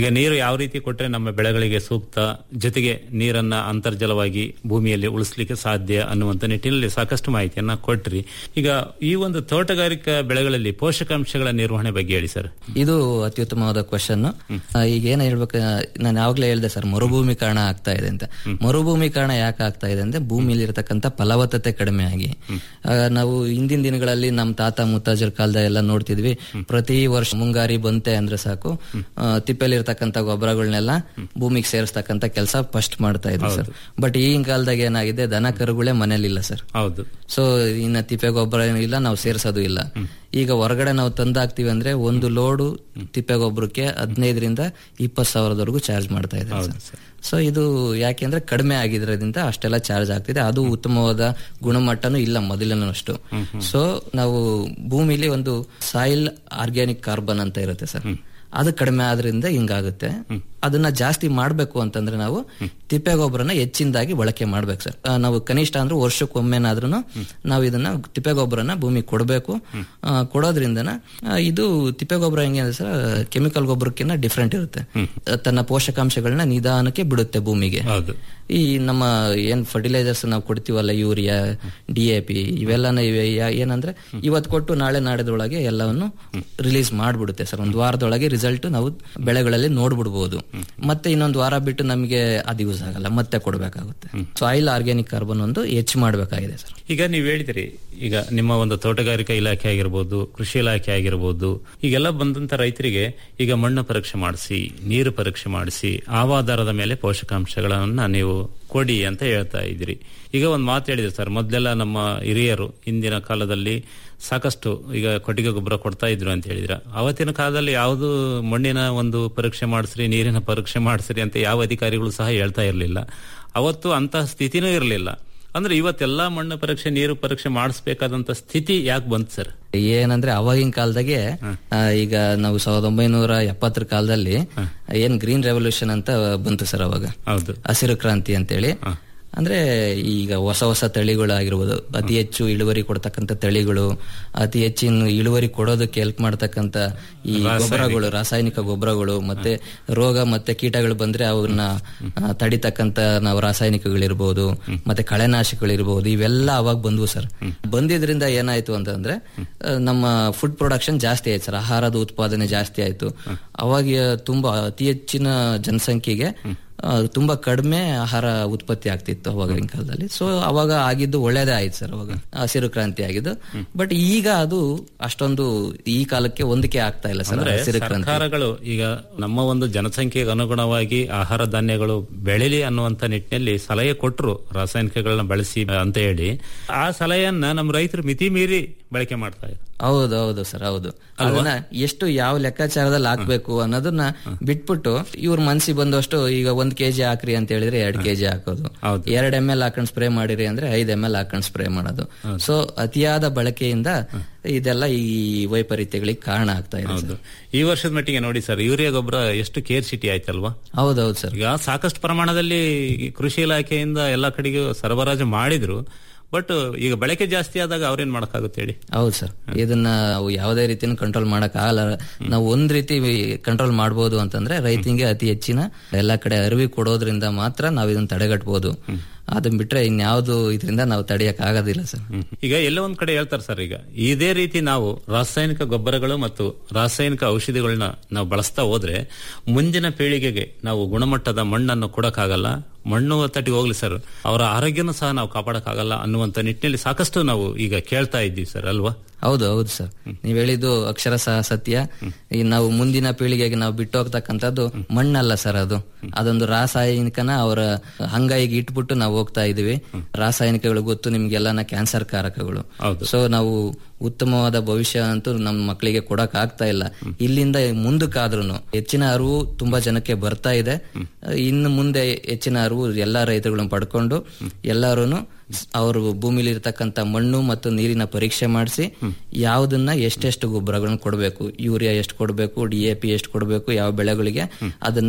G: ಈಗ ನೀರು ಯಾವ ರೀತಿ ಕೊಟ್ರೆ ನಮ್ಮ ಬೆಳೆಗಳಿಗೆ ಸೂಕ್ತ ಜೊತೆಗೆ ನೀರನ್ನ ಅಂತರ್ಜಲವಾಗಿ ಭೂಮಿಯಲ್ಲಿ ಉಳಿಸ್ಲಿಕ್ಕೆ ಸಾಧ್ಯ ಅನ್ನುವಂತ ನಿಟ್ಟಿನಲ್ಲಿ ಸಾಕಷ್ಟು ಮಾಹಿತಿಯನ್ನ ಕೊಟ್ರಿ ಈಗ ಈ ಒಂದು ತೋಟಗಾರಿಕಾ ಬೆಳೆಗಳಲ್ಲಿ ಪೋಷಕಾಂಶಗಳ ನಿರ್ವಹಣೆ ಬಗ್ಗೆ ಹೇಳಿ ಸರ್
H: ಇದು ಅತ್ಯುತ್ತಮವಾದ ಕ್ವಶನ್ ಈಗ ಏನ್ ಹೇಳ್ಬೇಕು ನಾನು ಯಾವಾಗ್ಲೇ ಹೇಳ್ದೆ ಸರ್ ಮರುಭೂಮೀಕರಣ ಆಗ್ತಾ ಇದೆ ಅಂತ ಮರುಭೂಮೀಕರಣ ಯಾಕೆ ಆಗ್ತಾ ಇದೆ ಅಂದ್ರೆ ಭೂಮಿಯಲ್ಲಿ ಇರತಕ್ಕಂತ ಫಲವತ್ತತೆ ಕಡಿಮೆ ಆಗಿ ಆ, ನಾವು ಹಿಂದಿನ ದಿನಗಳಲ್ಲಿ ನಮ್ಮ ತಾತ ಮುತ್ತಾಜರ ಕಾಲದ ಎಲ್ಲ ನೋಡ್ತಿದ್ವಿ ಪ್ರತಿ ವರ್ಷ ಮುಂಗಾರಿ ಬಂತೆ ಅಂದ್ರೆ ಸಾಕು ಆ, ತಿಪ್ಪೆಲಿರ್ತಕ್ಕಂಥ ಗೊಬ್ಬರಗಳನ್ನೆಲ್ಲ ಭೂಮಿಗೆ ಸೇರಿಸ್ತಕ್ಕಂಥ ಕೆಲಸ ಫಸ್ಟ್ ಮಾಡ್ತಾ ಇದ್ವಿ ಸರ್ ಬಟ್ ಈಗಿನ ಕಾಲದಾಗ ಏನಾಗಿದೆ ದನ ಕರುಗಳೇ ಮನೇಲಿಲ್ಲ ಸರ್
G: ಹೌದು
H: ಸೊ ಇನ್ನ ತಿಪ್ಪೆ ಗೊಬ್ಬರ ಏನೂ ಇಲ್ಲ ನಾವು ಸೇರ್ಸೋದು ಇಲ್ಲ ಈಗ ಹೊರಗಡೆ ನಾವು ತಂದಾಕ್ತಿವಿ ಅಂದ್ರೆ ಒಂದು ಲೋಡು ತಿಪ್ಪೆ ಗೊಬ್ಬರಕ್ಕೆ ಹದಿನೈದರಿಂದ ಇಪ್ಪತ್ತು ಸಾವಿರದವರೆಗೂ ಚಾರ್ಜ್ ಮಾಡ್ತಾ ಇದ್ದಾರೆ ಸರ್ ಸೊ ಇದು ಯಾಕೆಂದ್ರೆ ಕಡಿಮೆ ಆಗಿದ್ರಿಂದ ಅಷ್ಟೆಲ್ಲ ಚಾರ್ಜ್ ಆಗ್ತಿದೆ ಅದು ಉತ್ತಮವಾದ ಗುಣಮಟ್ಟನೂ ಇಲ್ಲ ಮೊದಲಿನಷ್ಟು ಸೊ ನಾವು ಭೂಮಿಲಿ ಒಂದು ಸಾಯಿಲ್ ಆರ್ಗ್ಯಾನಿಕ್ ಕಾರ್ಬನ್ ಅಂತ ಇರುತ್ತೆ ಸರ್ ಅದು ಕಡಿಮೆ ಆದ್ರಿಂದ ಹಿಂಗಾಗುತ್ತೆ ಅದನ್ನ ಜಾಸ್ತಿ ಮಾಡ್ಬೇಕು ಅಂತಂದ್ರೆ ನಾವು ತಿಪ್ಪೆ ಗೊಬ್ಬರನ ಹೆಚ್ಚಿನದಾಗಿ ಬಳಕೆ ಮಾಡ್ಬೇಕು ಸರ್ ಆ, ನಾವು ಕನಿಷ್ಠ ಅಂದ್ರೆ ವರ್ಷಕ್ಕೊಮ್ಮೆನಾದ್ರೂ ನಾವು ಇದನ್ನ ತಿಪ್ಪೆ ಗೊಬ್ಬರನ ಭೂಮಿಗೆ ಕೊಡಬೇಕು ಕೊಡೋದ್ರಿಂದನ ಆ, ಇದು ತಿಪ್ಪೆ ಗೊಬ್ಬರ ಹೆಂಗೆ ಅಂದ್ರೆ ಸರ್ ಕೆಮಿಕಲ್ ಗೊಬ್ಬರಕ್ಕಿಂತ ಡಿಫ್ರೆಂಟ್ ಇರುತ್ತೆ ತನ್ನ ಪೋಷಕಾಂಶಗಳನ್ನ ನಿಧಾನಕ್ಕೆ ಬಿಡುತ್ತೆ ಭೂಮಿಗೆ
G: ಹೌದು
H: ಈ ನಮ್ಮ ಏನ್ ಫರ್ಟಿಲೈಸರ್ಸ್ ನಾವು ಕೊಡ್ತೀವಲ್ಲ ಯೂರಿಯಾ ಡಿ ಎ ಪಿ ಇವೆಲ್ಲನ ಇವೆ ಯಾ- ಏನಂದ್ರೆ ಇವತ್ತು ಕೊಟ್ಟು ನಾಳೆ ನಾಳೆದೊಳಗೆ ಎಲ್ಲವನ್ನು ರಿಲೀಸ್ ಮಾಡ್ಬಿಡುತ್ತೆ ಸರ್ ಒಂದು ವಾರದೊಳಗೆ ರಿಸಲ್ಟ್ ನಾವು ಬೆಳೆಗಳಲ್ಲಿ ನೋಡ್ಬಿಡ್ಬೋದು ಮತ್ತೆ ಇನ್ನೊಂದು ವಾರ ಬಿಟ್ಟು ನಮಗೆ ಅದು ಯೂಸ್ ಆಗಲ್ಲ ಮತ್ತೆ ಕೊಡಬೇಕಾಗುತ್ತೆ ಸಾಯಿಲ್ ಆರ್ಗ್ಯಾನಿಕ್ ಕಾರ್ಬನ್ ಒಂದು ಹೆಚ್ಚು ಮಾಡಬೇಕಾಗಿದೆ ಸರ್
G: ಈಗ ನೀವು ಹೇಳಿದಿರಿ ಈಗ ನಿಮ್ಮ ಒಂದು ತೋಟಗಾರಿಕಾ ಇಲಾಖೆ ಆಗಿರ್ಬೋದು ಕೃಷಿ ಇಲಾಖೆ ಆಗಿರ್ಬೋದು ಈಗೆಲ್ಲ ಬಂದಂತ ರೈತರಿಗೆ ಈಗ ಮಣ್ಣು ಪರೀಕ್ಷೆ ಮಾಡಿಸಿ ನೀರು ಪರೀಕ್ಷೆ ಮಾಡಿಸಿ ಆವಾಧಾರದ ಮೇಲೆ ಪೋಷಕಾಂಶಗಳನ್ನ ನೀವು ಕೊಡಿ ಅಂತ ಹೇಳ್ತಾ ಇದ್ದೀರಿ ಈಗ ಒಂದು ಮಾತು ಹೇಳಿದ್ರು ಸರ್ ಮೊದಲೆಲ್ಲ ನಮ್ಮ ಹಿರಿಯರು ಹಿಂದಿನ ಕಾಲದಲ್ಲಿ ಸಾಕಷ್ಟು ಈಗ ಕೊಟ್ಟಿಗೆ ಗೊಬ್ಬರ ಕೊಡ್ತಾ ಇದ್ರು ಅಂತ ಹೇಳಿದ್ರ ಅವತ್ತಿನ ಕಾಲದಲ್ಲಿ ಯಾವುದು ಮಣ್ಣಿನ ಒಂದು ಪರೀಕ್ಷೆ ಮಾಡಿಸ್ರಿ ನೀರಿನ ಪರೀಕ್ಷೆ ಮಾಡಿಸ್ರಿ ಅಂತ ಯಾವ ಅಧಿಕಾರಿಗಳು ಸಹ ಹೇಳ್ತಾ ಇರಲಿಲ್ಲ ಅವತ್ತು ಅಂತಹ ಸ್ಥಿತಿನೂ ಇರಲಿಲ್ಲ ಅಂದ್ರೆ ಇವತ್ತೆಲ್ಲಾ ಮಣ್ಣು ಪರೀಕ್ಷೆ ನೀರು ಪರೀಕ್ಷೆ ಮಾಡಿಸ್ಬೇಕಾದಂತ ಸ್ಥಿತಿ ಯಾಕೆ ಬಂತು ಸರ್
H: ಏನಂದ್ರೆ ಅವಾಗಿನ ಕಾಲದಾಗೆ ಆ, ಈಗ ನಾವು ಸಾವಿರದ ಒಂಬೈನೂರ ಎಪ್ಪತ್ತರ ಕಾಲದಲ್ಲಿ ಏನ್ ಗ್ರೀನ್ ರೆವಲ್ಯೂಷನ್ ಅಂತ ಬಂತು ಸರ್ ಅವಾಗ
G: ಹೌದು
H: ಹಸಿರು ಕ್ರಾಂತಿ ಅಂತೇಳಿ ಅಂದ್ರೆ ಈಗ ಹೊಸ ಹೊಸ ತಳಿಗಳು ಆಗಿರ್ಬೋದು ಅತಿ ಹೆಚ್ಚು ಇಳುವರಿ ಕೊಡ್ತಕ್ಕಂಥ ತಳಿಗಳು ಅತಿ ಹೆಚ್ಚಿನ ಇಳುವರಿ ಕೊಡೋದಕ್ಕೆ ಹೆಲ್ಪ್ ಮಾಡ್ತಕ್ಕಂಥ ಈ ಗೊಬ್ಬರಗಳು ರಾಸಾಯನಿಕ ಗೊಬ್ಬರಗಳು ಮತ್ತೆ ರೋಗ ಮತ್ತೆ ಕೀಟಗಳು ಬಂದ್ರೆ ಅವನ್ನ ಆ, ತಡಿತಕ್ಕಂಥ ನಾವು ರಾಸಾಯನಿಕಗಳಿರ್ಬೋದು ಮತ್ತೆ ಕಳೆನಾಶಕಗಳಿರ್ಬೋದು ಇವೆಲ್ಲ ಅವಾಗ ಬಂದ್ವು ಸರ್ ಬಂದಿದ್ರಿಂದ ಏನಾಯ್ತು ಅಂತಂದ್ರೆ ಆ, ನಮ್ಮ ಫುಡ್ ಪ್ರೊಡಕ್ಷನ್ ಜಾಸ್ತಿ ಆಯ್ತು ಸರ್ ಆಹಾರದ ಉತ್ಪಾದನೆ ಜಾಸ್ತಿ ಆಯ್ತು ಅವಾಗ ತುಂಬಾ ಅತಿ ಹೆಚ್ಚಿನ ಜನಸಂಖ್ಯೆಗೆ ಆ, ತುಂಬಾ ಕಡಿಮೆ ಆಹಾರ ಉತ್ಪತ್ತಿ ಆಗ್ತಿತ್ತು ಅವಾಗಿನ ಕಾಲದಲ್ಲಿ ಸೊ ಅವಾಗ ಆಗಿದ್ದು ಒಳ್ಳೇದೇ ಆಯ್ತು ಸರ್ ಅವಾಗ ಹಸಿರು ಕ್ರಾಂತಿ ಆಗಿದ್ದು ಬಟ್ ಈಗ ಅದು ಅಷ್ಟೊಂದು ಈ ಕಾಲಕ್ಕೆ ಹೊಂದಿಕೆ ಆಗ್ತಾ ಇಲ್ಲ ಸರ್
G: ಅಂದ್ರೆ
H: ಹಸಿರು ಕ್ರಾಂತಿ
G: ಸರ್ಕಾರಗಳು ಈಗ ನಮ್ಮ ಒಂದು ಜನಸಂಖ್ಯೆಗೆ ಅನುಗುಣವಾಗಿ ಆಹಾರ ಧಾನ್ಯಗಳು ಬೆಳಿಲಿ ಅನ್ನುವಂತ ನಿಟ್ಟಿನಲ್ಲಿ ಸಲಹೆ ಕೊಟ್ಟರು ರಾಸಾಯನಿಕಗಳನ್ನ ಬಳಸಿ ಅಂತ ಹೇಳಿ ಆ ಸಲಹೆಯನ್ನ ನಮ್ಮ ರೈತರು ಮಿತಿ ಮೀರಿ ಬಳಕೆ ಮಾಡ್ತಾ ಇದ್ದಾರೆ
H: ಹೌದು ಹೌದು ಸರ್ ಹೌದು ಅದನ್ನ ಎಷ್ಟು ಯಾವ ಲೆಕ್ಕಾಚಾರದಲ್ಲಿ ಹಾಕ್ಬೇಕು ಅನ್ನೋದನ್ನ ಬಿಟ್ಬಿಟ್ಟು ಇವ್ರ ಮನ್ಸಿಗೆ ಬಂದಷ್ಟು ಈಗ ಒಂದ್ ಕೆಜಿ ಹಾಕ್ರಿ ಅಂತ ಹೇಳಿದ್ರೆ ಎರಡ್ ಕೆಜಿ ಹಾಕೋದು
G: ಹೌದು.
H: ಎರಡ್ ಎಮ್ ಎಲ್ ಹಾಕೊಂಡ್ ಸ್ಪ್ರೇ ಮಾಡಿರಿ ಅಂದ್ರೆ ಐದ್ ಎಮ್ ಎಲ್ ಹಾಕೊಂಡ್ ಸ್ಪ್ರೇ ಮಾಡೋದು ಸೊ ಅತಿಯಾದ ಬಳಕೆಯಿಂದ ಇದೆಲ್ಲ ಈ ವೈಪರೀತ್ಯಗಳಿಗೆ ಕಾರಣ ಆಗ್ತಾ ಇದೆ
G: ಹೌದು ಈ ವರ್ಷದ ಮಟ್ಟಿಗೆ ನೋಡಿ ಸರ್ ಯೂರಿಯಾ ಗೊಬ್ಬರ ಎಷ್ಟು ಕೇರ್ ಸಿಟಿ ಆಯ್ತಲ್ವಾ
H: ಹೌದೌದು ಸರ್
G: ಈಗ ಸಾಕಷ್ಟು ಪ್ರಮಾಣದಲ್ಲಿ ಕೃಷಿ ಇಲಾಖೆಯಿಂದ ಎಲ್ಲ ಕಡೆಗೂ ಸರಬರಾಜು ಮಾಡಿದ್ರು ಬಟ್ ಈಗ ಬಳಕೆ ಜಾಸ್ತಿ ಆದಾಗ ಅವ್ರೇನ್ ಮಾಡಕ್ಕಾಗುತ್ತೆ ಹೇಳಿ
H: ಹೌದು ಸರ್ ಇದನ್ನ ನಾವು ಯಾವುದೇ ರೀತಿನ ಕಂಟ್ರೋಲ್ ಮಾಡಕ್ ಆಗಲ್ಲ ನಾವು ಒಂದ್ ರೀತಿ ಕಂಟ್ರೋಲ್ ಮಾಡಬಹುದು ಅಂತಂದ್ರೆ ರೈತನಿಗೆ ಅತಿ ಹೆಚ್ಚಿನ ಎಲ್ಲಾ ಕಡೆ ಅರಿವಿ ಕೊಡೋದ್ರಿಂದ ಮಾತ್ರ ನಾವು ಇದನ್ನ ತಡೆಗಟ್ಟಬಹುದು ಅದನ್ನ ಬಿಟ್ರೆ ಇನ್ಯಾವುದು ಇದರಿಂದ ನಾವು ತಡೆಯಕ್ ಆಗೋದಿಲ್ಲ ಸರ್
G: ಈಗ ಎಲ್ಲ ಒಂದ್ ಕಡೆ ಹೇಳ್ತಾರೆ ಸರ್ ಈಗ ಇದೇ ರೀತಿ ನಾವು ರಾಸಾಯನಿಕ ಗೊಬ್ಬರಗಳು ಮತ್ತು ರಾಸಾಯನಿಕ ಔಷಧಿಗಳನ್ನ ನಾವು ಬಳಸ್ತಾ ಹೋದ್ರೆ ಮುಂದಿನ ಪೀಳಿಗೆಗೆ ನಾವು ಗುಣಮಟ್ಟದ ಮಣ್ಣನ್ನು ಕೊಡಕ್ಕಾಗಲ್ಲ ಮಣ್ಣು ತಟ್ಟಿಗೆ ಹೋಗ್ಲಿ ಸರ್ ಅವರ ಆರೋಗ್ಯನೂ ಸಹ ನಾವು ಕಾಪಾಡಕ್ಕಾಗಲ್ಲ ಅನ್ನುವಂತ ನಿಟ್ಟಿನಲ್ಲಿ ಸಾಕಷ್ಟು ನಾವು ಈಗ ಕೇಳ್ತಾ ಇದ್ದೀವಿ ಸರ್ ಅಲ್ವಾ
H: ಹೌದು ಹೌದು ಸರ್ ನೀವ್ ಹೇಳಿದ್ದು ಅಕ್ಷರ ಸಹ ಸತ್ಯ ಈ ನಾವು ಮುಂದಿನ ಪೀಳಿಗೆಗೆ ನಾವು ಬಿಟ್ಟು ಹೋಗ್ತಕ್ಕಂಥದ್ದು ಮಣ್ಣಲ್ಲ ಸರ್ ಅದು ಅದೊಂದು ರಾಸಾಯನಿಕನ ಅವರ ಹಂಗಾಯಿಗೆ ಇಟ್ಬಿಟ್ಟು ನಾವು ಹೋಗ್ತಾ ಇದೀವಿ ರಾಸಾಯನಿಕಗಳು ಗೊತ್ತು ನಿಮ್ಗೆಲ್ಲನ ಕ್ಯಾನ್ಸರ್ ಕಾರಕಗಳು
G: ಹೌದು.
H: ಸೊ ನಾವು ಉತ್ತಮವಾದ ಭವಿಷ್ಯ ಅಂತೂ ನಮ್ಮ ಮಕ್ಕಳಿಗೆ ಕೊಡಕ್ ಆಗ್ತಾ ಇಲ್ಲ ಇಲ್ಲಿಂದ ಮುಂದಕ್ಕಾದ್ರೂ ಹೆಚ್ಚಿನ ಅರಿವು ತುಂಬಾ ಜನಕ್ಕೆ ಬರ್ತಾ ಇದೆ ಇನ್ನು ಮುಂದೆ ಹೆಚ್ಚಿನ ಅರಿವು ಎಲ್ಲಾ ರೈತರುಗಳನ್ನು ಪಡ್ಕೊಂಡು ಎಲ್ಲರೂ ಅವರು ಭೂಮಿಲಿ ಇರ್ತಕ್ಕಂಥ ಮಣ್ಣು ಮತ್ತು ನೀರಿನ ಪರೀಕ್ಷೆ ಮಾಡಿಸಿ ಯಾವ್ದನ್ನ ಎಷ್ಟೆಷ್ಟು ಗೊಬ್ಬರಗಳನ್ನ ಕೊಡಬೇಕು ಯೂರಿಯಾ ಎಷ್ಟು ಕೊಡಬೇಕು ಡಿ ಎ ಪಿ ಎಷ್ಟು ಕೊಡಬೇಕು ಯಾವ ಬೆಳೆಗಳಿಗೆ ಅದನ್ನ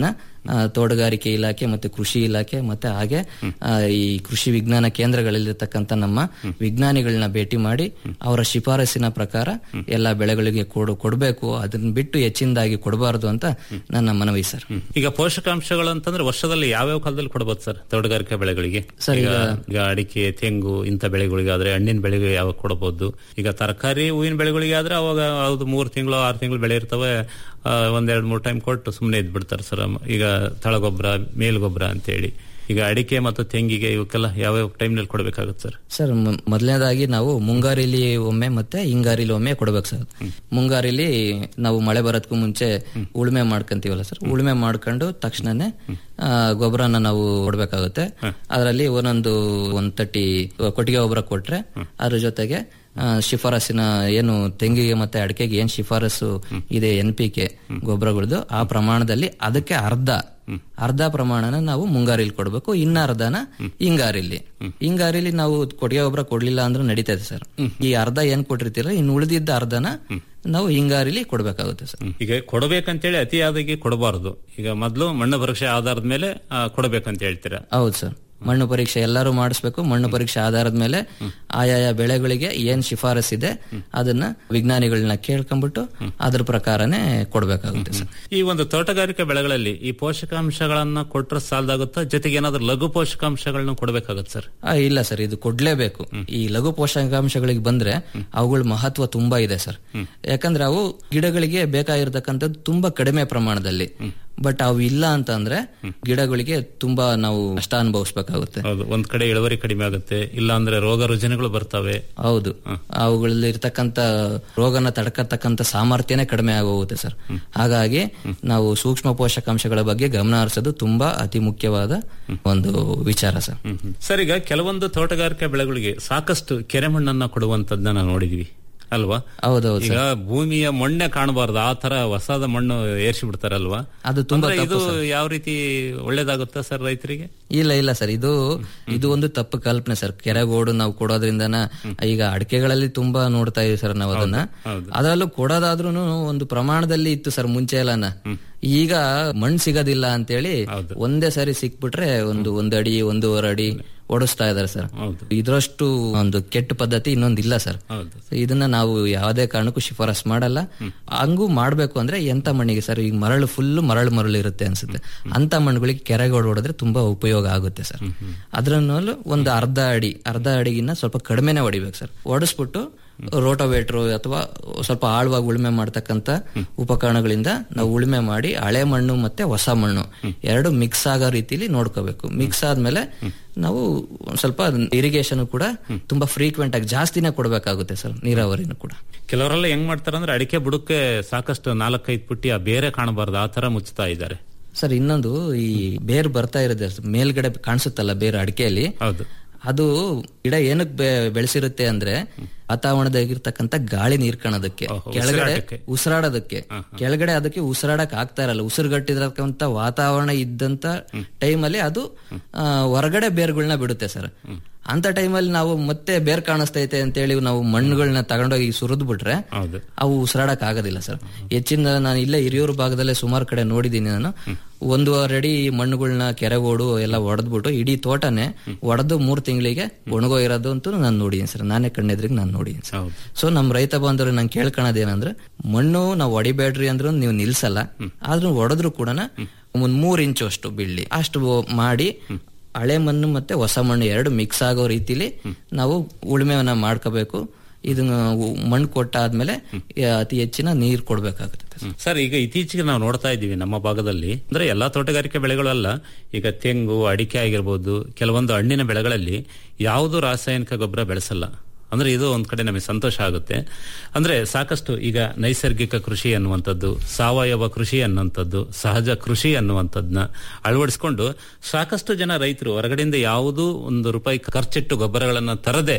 H: ಆ, ತೋಟಗಾರಿಕೆ ಇಲಾಖೆ ಮತ್ತೆ ಕೃಷಿ ಇಲಾಖೆ ಮತ್ತೆ ಹಾಗೆ ಆ, ಈ ಕೃಷಿ ವಿಜ್ಞಾನ ಕೇಂದ್ರಗಳಲ್ಲಿರ್ತಕ್ಕಂಥ ನಮ್ಮ ವಿಜ್ಞಾನಿಗಳನ್ನ ಭೇಟಿ ಮಾಡಿ ಅವರ ಶಿಫಾರಸಿನ ಪ್ರಕಾರ ಎಲ್ಲ ಬೆಳೆಗಳಿಗೆ ಕೊಡು ಕೊಡಬೇಕು ಅದನ್ನ ಬಿಟ್ಟು ಹೆಚ್ಚಿನದಾಗಿ ಕೊಡಬಾರದು ಅಂತ ನನ್ನ ಮನವಿ ಸರ್
G: ಈಗ ಪೋಷಕಾಂಶಗಳು ಅಂತಂದ್ರೆ ವರ್ಷದಲ್ಲಿ ಯಾವ್ಯಾವ ಕಾಲದಲ್ಲಿ ಕೊಡಬಹುದು ಸರ್ ತೋಟಗಾರಿಕಾ ಬೆಳೆಗಳಿಗೆ
H: ಸರ್,
G: ಈಗ ಈಗ ಅಡಿಕೆ ತೆಂಗು ಇಂಥ ಬೆಳೆಗಳಿಗೆ ಆದ್ರೆ ಹಣ್ಣಿನ ಬೆಳೆಗೆ ಯಾವಾಗ ಕೊಡಬಹುದು ಈಗ ತರಕಾರಿ ಹೂವಿನ ಬೆಳೆಗಳಿಗೆ ಆದ್ರೆ ಅವಾಗ ಅದು ಮೂರು ತಿಂಗಳು ಆರು ತಿಂಗಳು ಬೆಳೆ ಇರ್ತವೆ ಆ, ಒಂದೆರಡು ಮೂರು ಟೈಮ್ ಕೊಟ್ಟು ಸುಮ್ಮನೆ ಇದ್ಬಿಡ್ತಾರೆ ಸರ್ ಈಗ ತಳಗೊಬ್ಬರ ಮೇಲ್ಗೊಬ್ಬರ ಅಂತೇಳಿ ಈಗ ಅಡಿಕೆ ಮತ್ತು ತೆಂಗಿಗೆ ಇವಕ್ಕೆಲ್ಲ ಯಾವ್ಯಾವ ಟೈಮ್ನಲ್ಲಿ ಕೊಡಬೇಕಾಗುತ್ತೆ ಸರ್
H: ಸರ್ ಮ- ಮೊದಲನೇದಾಗಿ ನಾವು ಮುಂಗಾರಿಲಿ ಒಮ್ಮೆ ಮತ್ತೆ ಹಿಂಗಾರಿಲಿ ಒಮ್ಮೆ ಕೊಡ್ಬೇಕು ಸರ್ ಮುಂಗಾರಿಲಿ ನಾವು ಮಳೆ ಬರೋದಕ್ಕೂ ಮುಂಚೆ ಉಳುಮೆ ಮಾಡ್ಕೊಂತೀವಲ್ಲ ಸರ್ ಉಳುಮೆ ಮಾಡ್ಕೊಂಡು ತಕ್ಷಣನೇ ಆ, ಗೊಬ್ಬರನ ನಾವು ಕೊಡ್ಬೇಕಾಗುತ್ತೆ ಅದರಲ್ಲಿ ಒಂದೊಂದು ಒಂದ್ ತಟ್ಟಿ ಕೊಟ್ಟಿಗೆ ಗೊಬ್ಬರ ಕೊಟ್ರೆ ಅದ್ರ ಜೊತೆಗೆ ಆ, ಶಿಫಾರಸ್ಸಿನ ಏನು ತೆಂಗಿಗೆ ಮತ್ತೆ ಅಡಿಕೆಗೆ ಏನ್ ಶಿಫಾರಸು ಇದೆ ಎನ್ ಪಿ ಕೆ ಗೊಬ್ಬರಗಳದ್ದು ಆ ಪ್ರಮಾಣದಲ್ಲಿ ಅದಕ್ಕೆ ಅರ್ಧ ಅರ್ಧ ಪ್ರಮಾಣನ ನಾವು ಮುಂಗಾರಿಲಿ ಕೊಡ್ಬೇಕು ಇನ್ನ ಅರ್ಧನ ಹಿಂಗಾರಿಲಿ ಹಿಂಗಾರಿಲಿ ನಾವು ಕೊಟ್ಟಿಗೆ ಗೊಬ್ಬರ ಕೊಡ್ಲಿಲ್ಲ ಅಂದ್ರೂ ನಡೀತದೆ ಸರ್ ಈ ಅರ್ಧ ಏನ್ ಕೊಟ್ಟಿರ್ತೀರ ಇನ್ನು ಉಳಿದಿದ್ದ ಅರ್ಧನ ನಾವು ಹಿಂಗಾರಿಲಿ ಕೊಡ್ಬೇಕಾಗುತ್ತೆ ಸರ್
G: ಈಗ ಕೊಡಬೇಕಂತೇಳಿ ಅತಿಯಾದಾಗಿ ಕೊಡಬಾರದು ಈಗ ಮೊದಲು ಮಣ್ಣು ಪರೀಕ್ಷೆ ಆಧಾರದ ಮೇಲೆ ಆ, ಕೊಡಬೇಕಂತ ಹೇಳ್ತೀರಾ
H: ಹೌದು ಸರ್ ಮಣ್ಣು ಪರೀಕ್ಷೆ ಎಲ್ಲರೂ ಮಾಡಿಸ್ಬೇಕು ಮಣ್ಣು ಪರೀಕ್ಷೆ ಆಧಾರದ ಮೇಲೆ ಆಯಾಯ ಬೆಳೆಗಳಿಗೆ ಏನ್ ಶಿಫಾರಸ್ ಇದೆ ಅದನ್ನ ವಿಜ್ಞಾನಿಗಳನ್ನ ಕೇಳ್ಕೊಂಡ್ಬಿಟ್ಟು ಅದ್ರ ಪ್ರಕಾರನೇ ಕೊಡ್ಬೇಕಾಗುತ್ತೆ ಸರ್
G: ಈ ಒಂದು ತೋಟಗಾರಿಕೆ ಬೆಳೆಗಳಲ್ಲಿ ಈ ಪೋಷಕಾಂಶಗಳನ್ನ ಕೊಟ್ರೆ ಸಾಲದಾಗುತ್ತಾ ಜೊತೆಗೆ ಏನಾದ್ರೂ ಲಘು ಪೋಷಕಾಂಶಗಳನ್ನ ಕೊಡಬೇಕಾಗತ್ತೆ ಸರ್
H: ಆ, ಇಲ್ಲ ಸರ್ ಇದು ಕೊಡ್ಲೇಬೇಕು ಈ ಲಘು ಪೋಷಕಾಂಶಗಳಿಗೆ ಬಂದ್ರೆ ಅವುಗಳ ಮಹತ್ವ ತುಂಬಾ ಇದೆ ಸರ್ ಯಾಕಂದ್ರೆ ಅವು ಗಿಡಗಳಿಗೆ ಬೇಕಾಗಿರ್ತಕ್ಕಂಥದ್ದು ತುಂಬಾ ಕಡಿಮೆ ಪ್ರಮಾಣದಲ್ಲಿ ಬಟ್ ಅವು ಇಲ್ಲ ಅಂತ ಅಂದ್ರೆ ಗಿಡಗಳಿಗೆ ತುಂಬಾ ನಾವು ನಷ್ಟ ಅನುಭವಿಸ್ಬೇಕಾಗುತ್ತೆ
G: ಹೌದು ಒಂದ್ ಕಡೆ ಇಳುವರಿ ಕಡಿಮೆ ಆಗುತ್ತೆ ಇಲ್ಲ ಅಂದ್ರೆ ರೋಗ ರುಜಿನಗಳು ಬರ್ತವೆ
H: ಹೌದು ಅವುಗಳಲ್ಲಿ ಇರ್ತಕ್ಕಂಥ ರೋಗನ ತಡ್ಕತಕ್ಕಂಥ ಸಾಮರ್ಥ್ಯನೇ ಕಡಿಮೆ ಆಗೋಗುತ್ತೆ ಸರ್ ಹಾಗಾಗಿ ನಾವು ಸೂಕ್ಷ್ಮ ಪೋಷಕಾಂಶಗಳ ಬಗ್ಗೆ ಗಮನ ಹರಿಸೋದು ತುಂಬಾ ಅತಿ ಮುಖ್ಯವಾದ ಒಂದು ವಿಚಾರ ಸರ್
G: ಸರ್ ಈಗ ಕೆಲವೊಂದು ತೋಟಗಾರಿಕೆ ಬೆಳೆಗಳಿಗೆ ಸಾಕಷ್ಟು ಕೆರೆ ಮಣ್ಣನ್ನ ಕೊಡುವಂತದ್ದನ್ನ ನಾವು ನೋಡಿದ್ವಿ ಅಲ್ವಾ
H: ಹೌದೌದು
G: ಈಗ ಭೂಮಿಯ ಮಣ್ಣೆ ಕಾಣಬಾರ್ದು ಆ ತರ ಹೊಸದ ಮಣ್ಣು ಏರ್ಸಿ ಬಿಡ್ತಾರಲ್ವಾ
H: ಅದು ತುಂಬಾ
G: ಅಂದ್ರೆ ಇದು
H: ತಪ್ಪು
G: ಯಾವ ರೀತಿ ಒಳ್ಳೇದಾಗುತ್ತಾ ಸರ್ ರೈತರಿಗೆ
H: ಇಲ್ಲ ಇಲ್ಲ ಸರ್ ಇದು ಇದು ಒಂದು ತಪ್ಪು ಕಲ್ಪನೆ ಸರ್ ಕೆರೆಗೋಡು ನಾವು ಕೊಡೋದ್ರಿಂದನ ಈಗ ಅಡಿಕೆಗಳಲ್ಲಿ ತುಂಬಾ ನೋಡ್ತಾ ಇದೀವಿ ಸರ್ ನಾವು ಅದನ್ನ ಅದರಲ್ಲೂ ಕೊಡೋದಾದ್ರೂ ಒಂದು ಪ್ರಮಾಣದಲ್ಲಿ ಇತ್ತು ಸರ್ ಮುಂಚೆ ಎಲ್ಲಾನ ಈಗ ಮಣ್ಣು ಸಿಗೋದಿಲ್ಲ ಅಂತೇಳಿ ಒಂದೇ ಸಾರಿ ಸಿಕ್ಬಿಟ್ರೆ ಒಂದು ಒಂದ್ ಅಡಿ ಒಂದೂವರೆ ಅಡಿ ಓಡಿಸ್ತಾ ಇದಾರೆ ಸರ್ ಇದ್ರಷ್ಟು ಒಂದು ಕೆಟ್ಟ ಪದ್ಧತಿ ಇನ್ನೊಂದು ಇಲ್ಲ ಸರ್ ಇದನ್ನ ನಾವು ಯಾವುದೇ ಕಾರಣಕ್ಕೂ ಶಿಫಾರಸ್ ಮಾಡಲ್ಲ ಹಂಗೂ ಮಾಡ್ಬೇಕು ಅಂದ್ರೆ ಎಂತ ಮಣ್ಣಿಗೆ ಸರ್ ಈಗ ಮರಳು ಫುಲ್ ಮರಳು ಮರಳು ಇರುತ್ತೆ ಅನ್ಸುತ್ತೆ ಅಂತ ಮಣ್ಣುಗಳಿಗೆ ಕೆರೆಗೋಡು ಹೊಡೆದ್ರೆ ತುಂಬಾ ಉಪಯೋಗ ಆಗುತ್ತೆ ಸರ್ ಅದ್ರಲ್ಲೂ ಒಂದು ಅರ್ಧ ಅಡಿ ಅರ್ಧ ಅಡಿಗಿನ್ನ ಸ್ವಲ್ಪ ಕಡಿಮೆನೆ ಹೊಡಿಬೇಕು ಸರ್ ಹೊಡಿಸ್ಬಿಟ್ಟು ರೋಟೋವೇಟ್ರು ಅಥವಾ ಸ್ವಲ್ಪ ಆಳವಾಗಿ ಉಳುಮೆ ಮಾಡ್ತಕ್ಕಂತ ಉಪಕರಣಗಳಿಂದ ನಾವು ಉಳುಮೆ ಮಾಡಿ ಹಳೆ ಮಣ್ಣು ಮತ್ತೆ ಹೊಸ ಮಣ್ಣು ಎರಡು ಮಿಕ್ಸ್ ಆಗೋ ರೀತಿಲಿ ನೋಡ್ಕೋಬೇಕು ಮಿಕ್ಸ್ ಆದ್ಮೇಲೆ ನಾವು ಒಂದ್ ಸ್ವಲ್ಪ ಇರಿಗೇಷನ್ ಕೂಡ ತುಂಬಾ ಫ್ರೀಕ್ವೆಂಟ್ ಆಗಿ ಜಾಸ್ತಿನೇ ಕೊಡ್ಬೇಕಾಗುತ್ತೆ ಸರ್ ನೀರಾವರಿನೂ ಕೂಡ
G: ಕೆಲವರೆಲ್ಲ ಹೆಂಗ್ ಮಾಡ್ತಾರೆ ಅಂದ್ರೆ ಅಡಿಕೆ ಬುಡಕ್ಕೆ ಸಾಕಷ್ಟು ನಾಲ್ಕೈದು ಪುಟ್ಟಿ ಆ ಬೇರೆ ಕಾಣಬಾರ್ದು ಆ ತರ ಮುಚ್ಚುತ್ತಾ ಇದ್ದಾರೆ
H: ಸರ್ ಇನ್ನೊಂದು ಈ ಬೇರ್ ಬರ್ತಾ ಇರೋದೇ ಮೇಲ್ಗಡೆ ಕಾಣಿಸುತ್ತಲ್ಲ ಬೇರೆ ಅಡಿಕೆಯಲ್ಲಿ
G: ಹೌದು
H: ಅದು ಗಿಡ ಏನಕ್ ಬೆ- ಬೆಳೆಸಿರುತ್ತೆ ಅಂದ್ರೆ ವಾತಾವರಣದಾಗಿರ್ತಕ್ಕಂಥ ಗಾಳಿ ನೀರ್ಕಣೋದಕ್ಕೆ ಕೆಳಗಡೆ
G: ಉಸಿರಾಟಕ್ಕೆ.
H: ಉಸಿರಾಡೋದಕ್ಕೆ ಕೆಳಗಡೆ ಅದಕ್ಕೆ ಉಸಿರಾಡಕ್ ಆಗ್ತಾ ಇರಲ್ಲ ಉಸಿರುಗಟ್ಟಿರತಕ್ಕಂಥ ವಾತಾವರಣ ಇದ್ದಂತ ಟೈಮಲ್ಲಿ ಅದು ಆ, ಹೊರಗಡೆ ಬೇರ್ಗಳನ್ನ ಬಿಡುತ್ತೆ ಸರ್ ಅಂತ ಟೈಮಲ್ಲಿ ನಾವು ಮತ್ತೆ ಬೇರ್ ಕಾಣಿಸ್ತೈತೆ ಅಂತೇಳಿ ನಾವು ಮಣ್ಣುಗಳನ್ನ ತಗೊಂಡೋಗಿ ಸುರಿದ್ ಬಿಟ್ರೆ
G: ಹೌದು
H: ಅವು ಉಸಿರಾಡಕ್ ಆಗೋದಿಲ್ಲ ಸರ್ ಹೆಚ್ಚಿನ ನಾನು ಇಲ್ಲೇ ಹಿರಿಯೂರು ಭಾಗದಲ್ಲೇ ಸುಮಾರು ಕಡೆ ನೋಡಿದ್ದೀನಿ ನಾನು ಒಂದೂವರೆ ಅಡಿ ಮಣ್ಣುಗಳನ್ನ ಕೆರೆಗೋಡು ಎಲ್ಲ ಹೊಡೆದ್ಬಿಟ್ಟು ಇಡೀ ತೋಟನೇ ಹೊಡೆದು ಮೂರ್ ತಿಂಗಳಿಗೆ ಒಣಗೋ ಇರೋದು ಅಂತೂ ನಾನು ನೋಡಿದ್ದೀನಿ ಸರ್ ನಾನೇ ಕಣ್ಣೆದ್ರಿಗೆ ನಾನು ನೋಡಿದ್ದೀನಿ ಸರ್
G: ಹೌದು
H: ಸೊ ನಮ್ ರೈತ ಬಂದವರು ನಂಗೆ ಕೇಳ್ಕೊಳೋದೇನಂದ್ರೆ ಮಣ್ಣು ನಾವು ಹೊಡಿಬೇಡ್ರಿ ಅಂದ್ರೂ ನೀವು ನಿಲ್ಸಲ್ಲ ಆದ್ರೂ ಹೊಡೆದ್ರು ಕೂಡ ಒಂದ್ ಮೂರ್ ಇಂಚು ಅಷ್ಟು ಬೀಳ್ಲಿ ಅಷ್ಟು ಮಾಡಿ ಹಳೆ ಮಣ್ಣು ಮತ್ತೆ ಹೊಸ ಮಣ್ಣು ಎರಡು ಮಿಕ್ಸ್ ಆಗೋ ರೀತಿಲಿ ನಾವು ಉಳುಮೆಯನ್ನ ಮಾಡ್ಕೋಬೇಕು ಇದನ್ನ ಉ- ಮಣ್ಣು ಕೊಟ್ಟಾದ್ಮೇಲೆ ಆ, ಅತಿ ಹೆಚ್ಚಿನ ನೀರ್ ಕೊಡ್ಬೇಕಾಗುತ್ತೆ
G: ಸರ್ ಈಗ ಇತ್ತೀಚೆಗೆ ನಾವು ನೋಡ್ತಾ ಇದ್ದೀವಿ ನಮ್ಮ ಭಾಗದಲ್ಲಿ ಅಂದ್ರೆ ಎಲ್ಲಾ ತೋಟಗಾರಿಕೆ ಬೆಳೆಗಳಲ್ಲ ಈಗ ತೆಂಗು ಅಡಿಕೆ ಆಗಿರ್ಬೋದು ಕೆಲವೊಂದು ಹಣ್ಣಿನ ಬೆಳೆಗಳಲ್ಲಿ ಯಾವುದು ರಾಸಾಯನಿಕ ಗೊಬ್ಬರ ಬೆಳೆಸಲ್ಲ ಅಂದ್ರೆ ಇದು ಒಂದ್ ಕಡೆ ನಮಗೆ ಸಂತೋಷ ಆಗುತ್ತೆ ಅಂದ್ರೆ ಸಾಕಷ್ಟು ಈಗ ನೈಸರ್ಗಿಕ ಕೃಷಿ ಅನ್ನುವಂಥದ್ದು ಸಾವಯವ ಕೃಷಿ ಅನ್ನುವಂಥದ್ದು ಸಹಜ ಕೃಷಿ ಅನ್ನುವಂಥದ್ದನ್ನ ಅಳವಡಿಸಿಕೊಂಡು ಸಾಕಷ್ಟು ಜನ ರೈತರು ಹೊರಗಡೆಯಿಂದ ಯಾವುದೂ ಒಂದು ರೂಪಾಯಿ ಖರ್ಚಿಟ್ಟು ಗೊಬ್ಬರಗಳನ್ನ ತರದೆ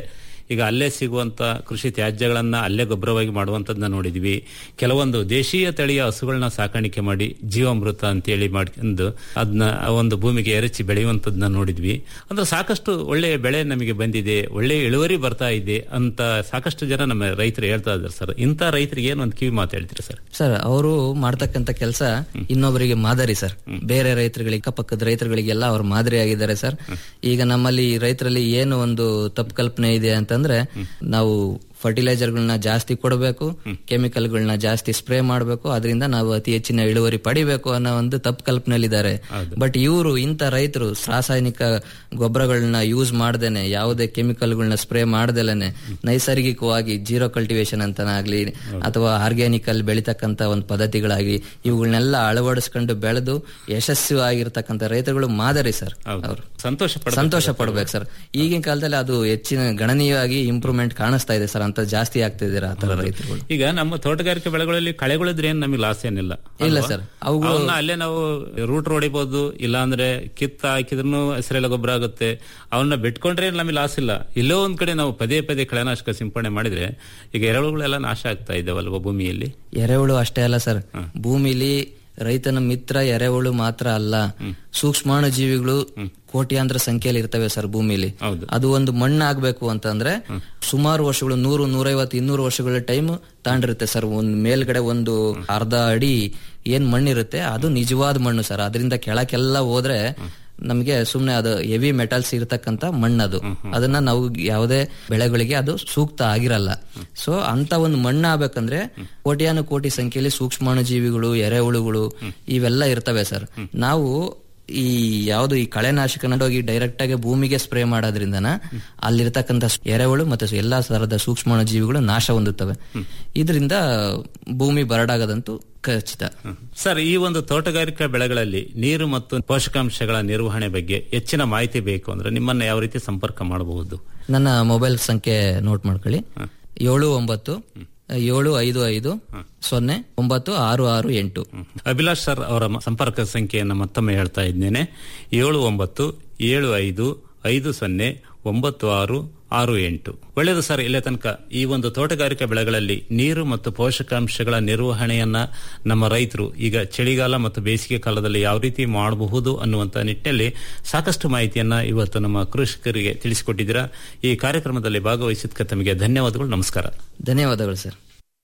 G: ಈಗ ಅಲ್ಲೇ ಸಿಗುವಂತ ಕೃಷಿ ತ್ಯಾಜ್ಯಗಳನ್ನ ಅಲ್ಲೇ ಗೊಬ್ಬರವಾಗಿ ಮಾಡುವಂತದನ್ನ ನೋಡಿದ್ವಿ ಕೆಲವೊಂದು ದೇಶೀಯ ತಳಿಯ ಹಸುಗಳನ್ನ ಸಾಕಾಣಿಕೆ ಮಾಡಿ ಜೀವಾಮೃತ ಅಂತೇಳಿ ಮಾಡ್ಕೊಂಡು ಅದನ್ನ ಒಂದು ಭೂಮಿಗೆ ಎರಚಿ ಬೆಳೆಯುವಂತದನ್ನ ನೋಡಿದ್ವಿ ಅಂದ್ರೆ ಸಾಕಷ್ಟು ಒಳ್ಳೆಯ ಬೆಳೆ ನಮಗೆ ಬಂದಿದೆ ಒಳ್ಳೆಯ ಇಳುವರಿ ಬರ್ತಾ ಇದೆ ಅಂತ ಸಾಕಷ್ಟು ಜನ ನಮ್ಮ ರೈತರು ಹೇಳ್ತಾ ಇದ್ದಾರೆ ಸರ್ ಇಂಥ ರೈತರಿಗೆ ಏನು ಒಂದು ಕಿವಿ ಮಾತು ಹೇಳ್ತೀರಿ ಸರ್
H: ಸರ್ ಅವರು ಮಾಡ್ತಕ್ಕಂತ ಕೆಲಸ ಇನ್ನೊಬ್ಬರಿಗೆ ಮಾದರಿ ಸರ್ ಬೇರೆ ರೈತರುಗಳಿಗೆ ಅಕ್ಕಪಕ್ಕದ ರೈತರುಗಳಿಗೆಲ್ಲ ಅವ್ರು ಮಾದರಿ ಆಗಿದ್ದಾರೆ ಸರ್ ಈಗ ನಮ್ಮಲ್ಲಿ ರೈತರಲ್ಲಿ ಏನು ಒಂದು ತಪ್ಪು ಕಲ್ಪನೆ ಇದೆ ಅಂತಂದ್ರೆ ನಾವು ಫರ್ಟಿಲೈಸರ್ಗಳನ್ನ ಜಾಸ್ತಿ ಕೊಡಬೇಕು ಕೆಮಿಕಲ್ಗಳನ್ನ ಜಾಸ್ತಿ ಸ್ಪ್ರೇ ಮಾಡಬೇಕು ಅದರಿಂದ ನಾವು ಅತಿ ಹೆಚ್ಚಿನ ಇಳುವರಿ ಪಡಿಬೇಕು ಅನ್ನೋ ಒಂದು ತಪ್ಪು ಕಲ್ಪನೆಯಲ್ಲಿದ್ದಾರೆ ಬಟ್ ಇವರು ಇಂಥ ರೈತರು ರಾಸಾಯನಿಕ ಗೊಬ್ಬರಗಳನ್ನ ಯೂಸ್ ಮಾಡ್ದೇನೆ ಯಾವುದೇ ಕೆಮಿಕಲ್ಗಳನ್ನ ಸ್ಪ್ರೇ ಮಾಡ್ದಲೇನೆ ನೈಸರ್ಗಿಕವಾಗಿ ಜೀರೋ ಕಲ್ಟಿವೇಶನ್ ಅಂತನಾಗ್ಲಿ ಅಥವಾ ಆರ್ಗ್ಯಾನಿಕ್ ಅಲ್ಲಿ ಬೆಳಿತಕ್ಕಂತ ಒಂದು ಪದ್ಧತಿಗಳಾಗಿ ಇವುಗಳನ್ನೆಲ್ಲ ಅಳವಡಿಸ್ಕೊಂಡು ಬೆಳೆದು ಯಶಸ್ವಿ ಆಗಿರ್ತಕ್ಕಂಥ ರೈತರುಗಳು ಮಾದರಿ ಸರ್ ಅವರು
G: ಸಂತೋಷ ಪಡ್ಬೇಕು.
H: ಸಂತೋಷ ಪಡ್ಬೇಕು ಸರ್ ಈಗಿನ ಕಾಲದಲ್ಲಿ ಅದು ಹೆಚ್ಚಿನ ಗಣನೀಯವಾಗಿ ಇಂಪ್ರೂವ್ಮೆಂಟ್ ಕಾಣಿಸ್ತಾ ಇದೆ ಸರ್ ಅಂತ ಜಾಸ್ತಿ ಆಗ್ತಿದ್ದೀರಾ ಆ ತರ ರೈತರುಗಳು
G: ಈಗ ನಮ್ಮ ತೋಟಗಾರಿಕೆ ಬೆಳೆಗಳಲ್ಲಿ ಕಳೆಗಳಿದ್ರೆ ಏನ್ ನಮಗೆ ಲಾಸ್ ಏನಿಲ್ಲ
H: ಇಲ್ಲ
G: ಅಲ್ವಾ?
H: ಸರ್. ಅವುಗಳು-
G: ಅವನ್ನ ಅಲ್ಲೇ ನಾವು ರೂಟ್ ಹೊಡಿಬಹುದು ಇಲ್ಲ ಅಂದ್ರೆ ಕಿತ್ತ ಹಾಕಿದ್ರು ಹೆಸರೆಲ್ಲ ಗೊಬ್ಬರ ಆಗುತ್ತೆ ಅವನ್ನ ಬಿಟ್ಕೊಂಡ್ರೆ ನಮಗೆ ಲಾಸ್ ಇಲ್ಲ ಎಲ್ಲೋ ಒಂದ್ ಕಡೆ ನಾವು ಪದೇ ಪದೇ ಕಳೆನಾಶಕ ಸಿಂಪಡಣೆ ಮಾಡಿದ್ರೆ ಈಗ ಎರೆಹುಳುಗಳೆಲ್ಲ ನಾಶ ಆಗ್ತಾ ಇದಾವಲ್ವಾ ಭೂಮಿಯಲ್ಲಿ
H: ಎರೆಹುಳು ಅಷ್ಟೇ ಅಲ್ಲ ಸರ್ ಭೂಮಿಲಿ ರೈತನ ಮಿತ್ರ ಎರೆಹುಳು ಮಾತ್ರ ಅಲ್ಲ ಸೂಕ್ಷ್ಮಾಣು ಜೀವಿಗಳು ಕೋಟ್ಯಾಂತರ ಸಂಖ್ಯೆಯಲ್ಲಿ ಇರ್ತವೆ ಸರ್ ಭೂಮಿಲಿ ಅದು ಒಂದು ಮಣ್ಣು ಆಗ್ಬೇಕು ಅಂತಂದ್ರೆ ಸುಮಾರು ವರ್ಷಗಳು ನೂರು ನೂರೈವತ್ತು ಇನ್ನೂರು ವರ್ಷಗಳ ಟೈಮ್ ತಾಂಡಿರುತ್ತೆ ಸರ್ ಒಂದ್ ಮೇಲ್ಗಡೆ ಒಂದು ಅರ್ಧ ಅಡಿ ಏನ್ ಮಣ್ಣಿರುತ್ತೆ ಅದು ನಿಜವಾದ ಮಣ್ಣು ಸರ್ ಅದರಿಂದ ಕೆಳಕ್ಕೆಲ್ಲ ಹೋದ್ರೆ ನಮಗೆ ಸುಮ್ನೆ ಅದು ಹೆವಿ ಮೆಟಲ್ಸ್ ಇರತಕ್ಕಂತ ಮಣ್ಣದು ಅದನ್ನ ನಾವು ಯಾವುದೇ ಬೆಳೆಗಳಿಗೆ ಅದು ಸೂಕ್ತ ಆಗಿರಲ್ಲ ಸೊ ಅಂತ ಒಂದು ಮಣ್ಣು ಆಗ್ಬೇಕಂದ್ರೆ ಕೋಟ್ಯಾನು ಕೋಟಿ ಸಂಖ್ಯೆಯಲ್ಲಿ ಸೂಕ್ಷ್ಮಾಣು ಜೀವಿಗಳು ಎರೆಹುಳುಗಳು ಇವೆಲ್ಲ ಇರ್ತವೆ ಸರ್ ನಾವು ಈ ಯಾವುದು ಈ ಕಳೆನಾಶಕ ಹೋಗಿ ಡೈರೆಕ್ಟ್ ಆಗಿ ಭೂಮಿಗೆ ಸ್ಪ್ರೇ ಮಾಡೋದ್ರಿಂದನ ಅಲ್ಲಿರ್ತಕ್ಕಂಥ ಎರೆಹುಳು ಮತ್ತೆ ಎಲ್ಲಾ ತರದ ಸೂಕ್ಷ್ಮಾಣು ಜೀವಿಗಳು ನಾಶ ಹೊಂದುತ್ತವೆ ಇದರಿಂದ ಭೂಮಿ ಬರಡಾಗದಂತೂ ಖಚಿತ
G: ಸರ್ ಈ ಒಂದು ತೋಟಗಾರಿಕಾ ಬೆಳೆಗಳಲ್ಲಿ ನೀರು ಮತ್ತು ಪೋಷಕಾಂಶಗಳ ನಿರ್ವಹಣೆ ಬಗ್ಗೆ ಹೆಚ್ಚಿನ ಮಾಹಿತಿ ಬೇಕು ಅಂದ್ರೆ ನಿಮ್ಮನ್ನ ಯಾವ ರೀತಿ ಸಂಪರ್ಕ ಮಾಡಬಹುದು
H: ನನ್ನ ಮೊಬೈಲ್ ಸಂಖ್ಯೆ ನೋಟ್ ಮಾಡ್ಕೊಳ್ಳಿ ಏಳು ಒಂಬತ್ತು ಏಳು ಐದು ಐದು ಸೊನ್ನೆ ಒಂಬತ್ತು ಆರು ಆರು ಎಂಟು
G: ಅಭಿಲಾಷ್ ಸರ್ ಅವರ ಮ- ಸಂಪರ್ಕ ಸಂಖ್ಯೆಯನ್ನು ಮತ್ತೊಮ್ಮೆ ಹೇಳ್ತಾ ಇದ್ದೇನೆ ಏಳು ಒಂಬತ್ತು ಏಳು ಐದು ಐದು ಸೊನ್ನೆ ಒಂಬತ್ತು ಆರು ಆರು ಎಂಟು ಒಳ್ಳೆಯದು ಸರ್ ಇಲ್ಲೇ ತನಕ ಈ ಒಂದು ತೋಟಗಾರಿಕಾ ಬೆಳೆಗಳಲ್ಲಿ ನೀರು ಮತ್ತು ಪೋಷಕಾಂಶಗಳ ನಿರ್ವಹಣೆಯನ್ನ ನಮ್ಮ ರೈತರು ಈಗ ಚಳಿಗಾಲ ಮತ್ತು ಬೇಸಿಗೆ ಕಾಲದಲ್ಲಿ ಯಾವ ರೀತಿ ಮಾಡಬಹುದು ಅನ್ನುವಂತ ನಿಟ್ಟಿನಲ್ಲಿ ಸಾಕಷ್ಟು ಮಾಹಿತಿಯನ್ನ ಇವತ್ತು ನಮ್ಮ ಕೃಷಿಕರಿಗೆ ತಿಳಿಸಿಕೊಟ್ಟಿದ್ದೀರಾ ಈ ಕಾರ್ಯಕ್ರಮದಲ್ಲಿ ಭಾಗವಹಿಸಿದ್ದಕ್ಕೆ ತಮಗೆ ಧನ್ಯವಾದಗಳು ನಮಸ್ಕಾರ
H: ಧನ್ಯವಾದಗಳು ಸರ್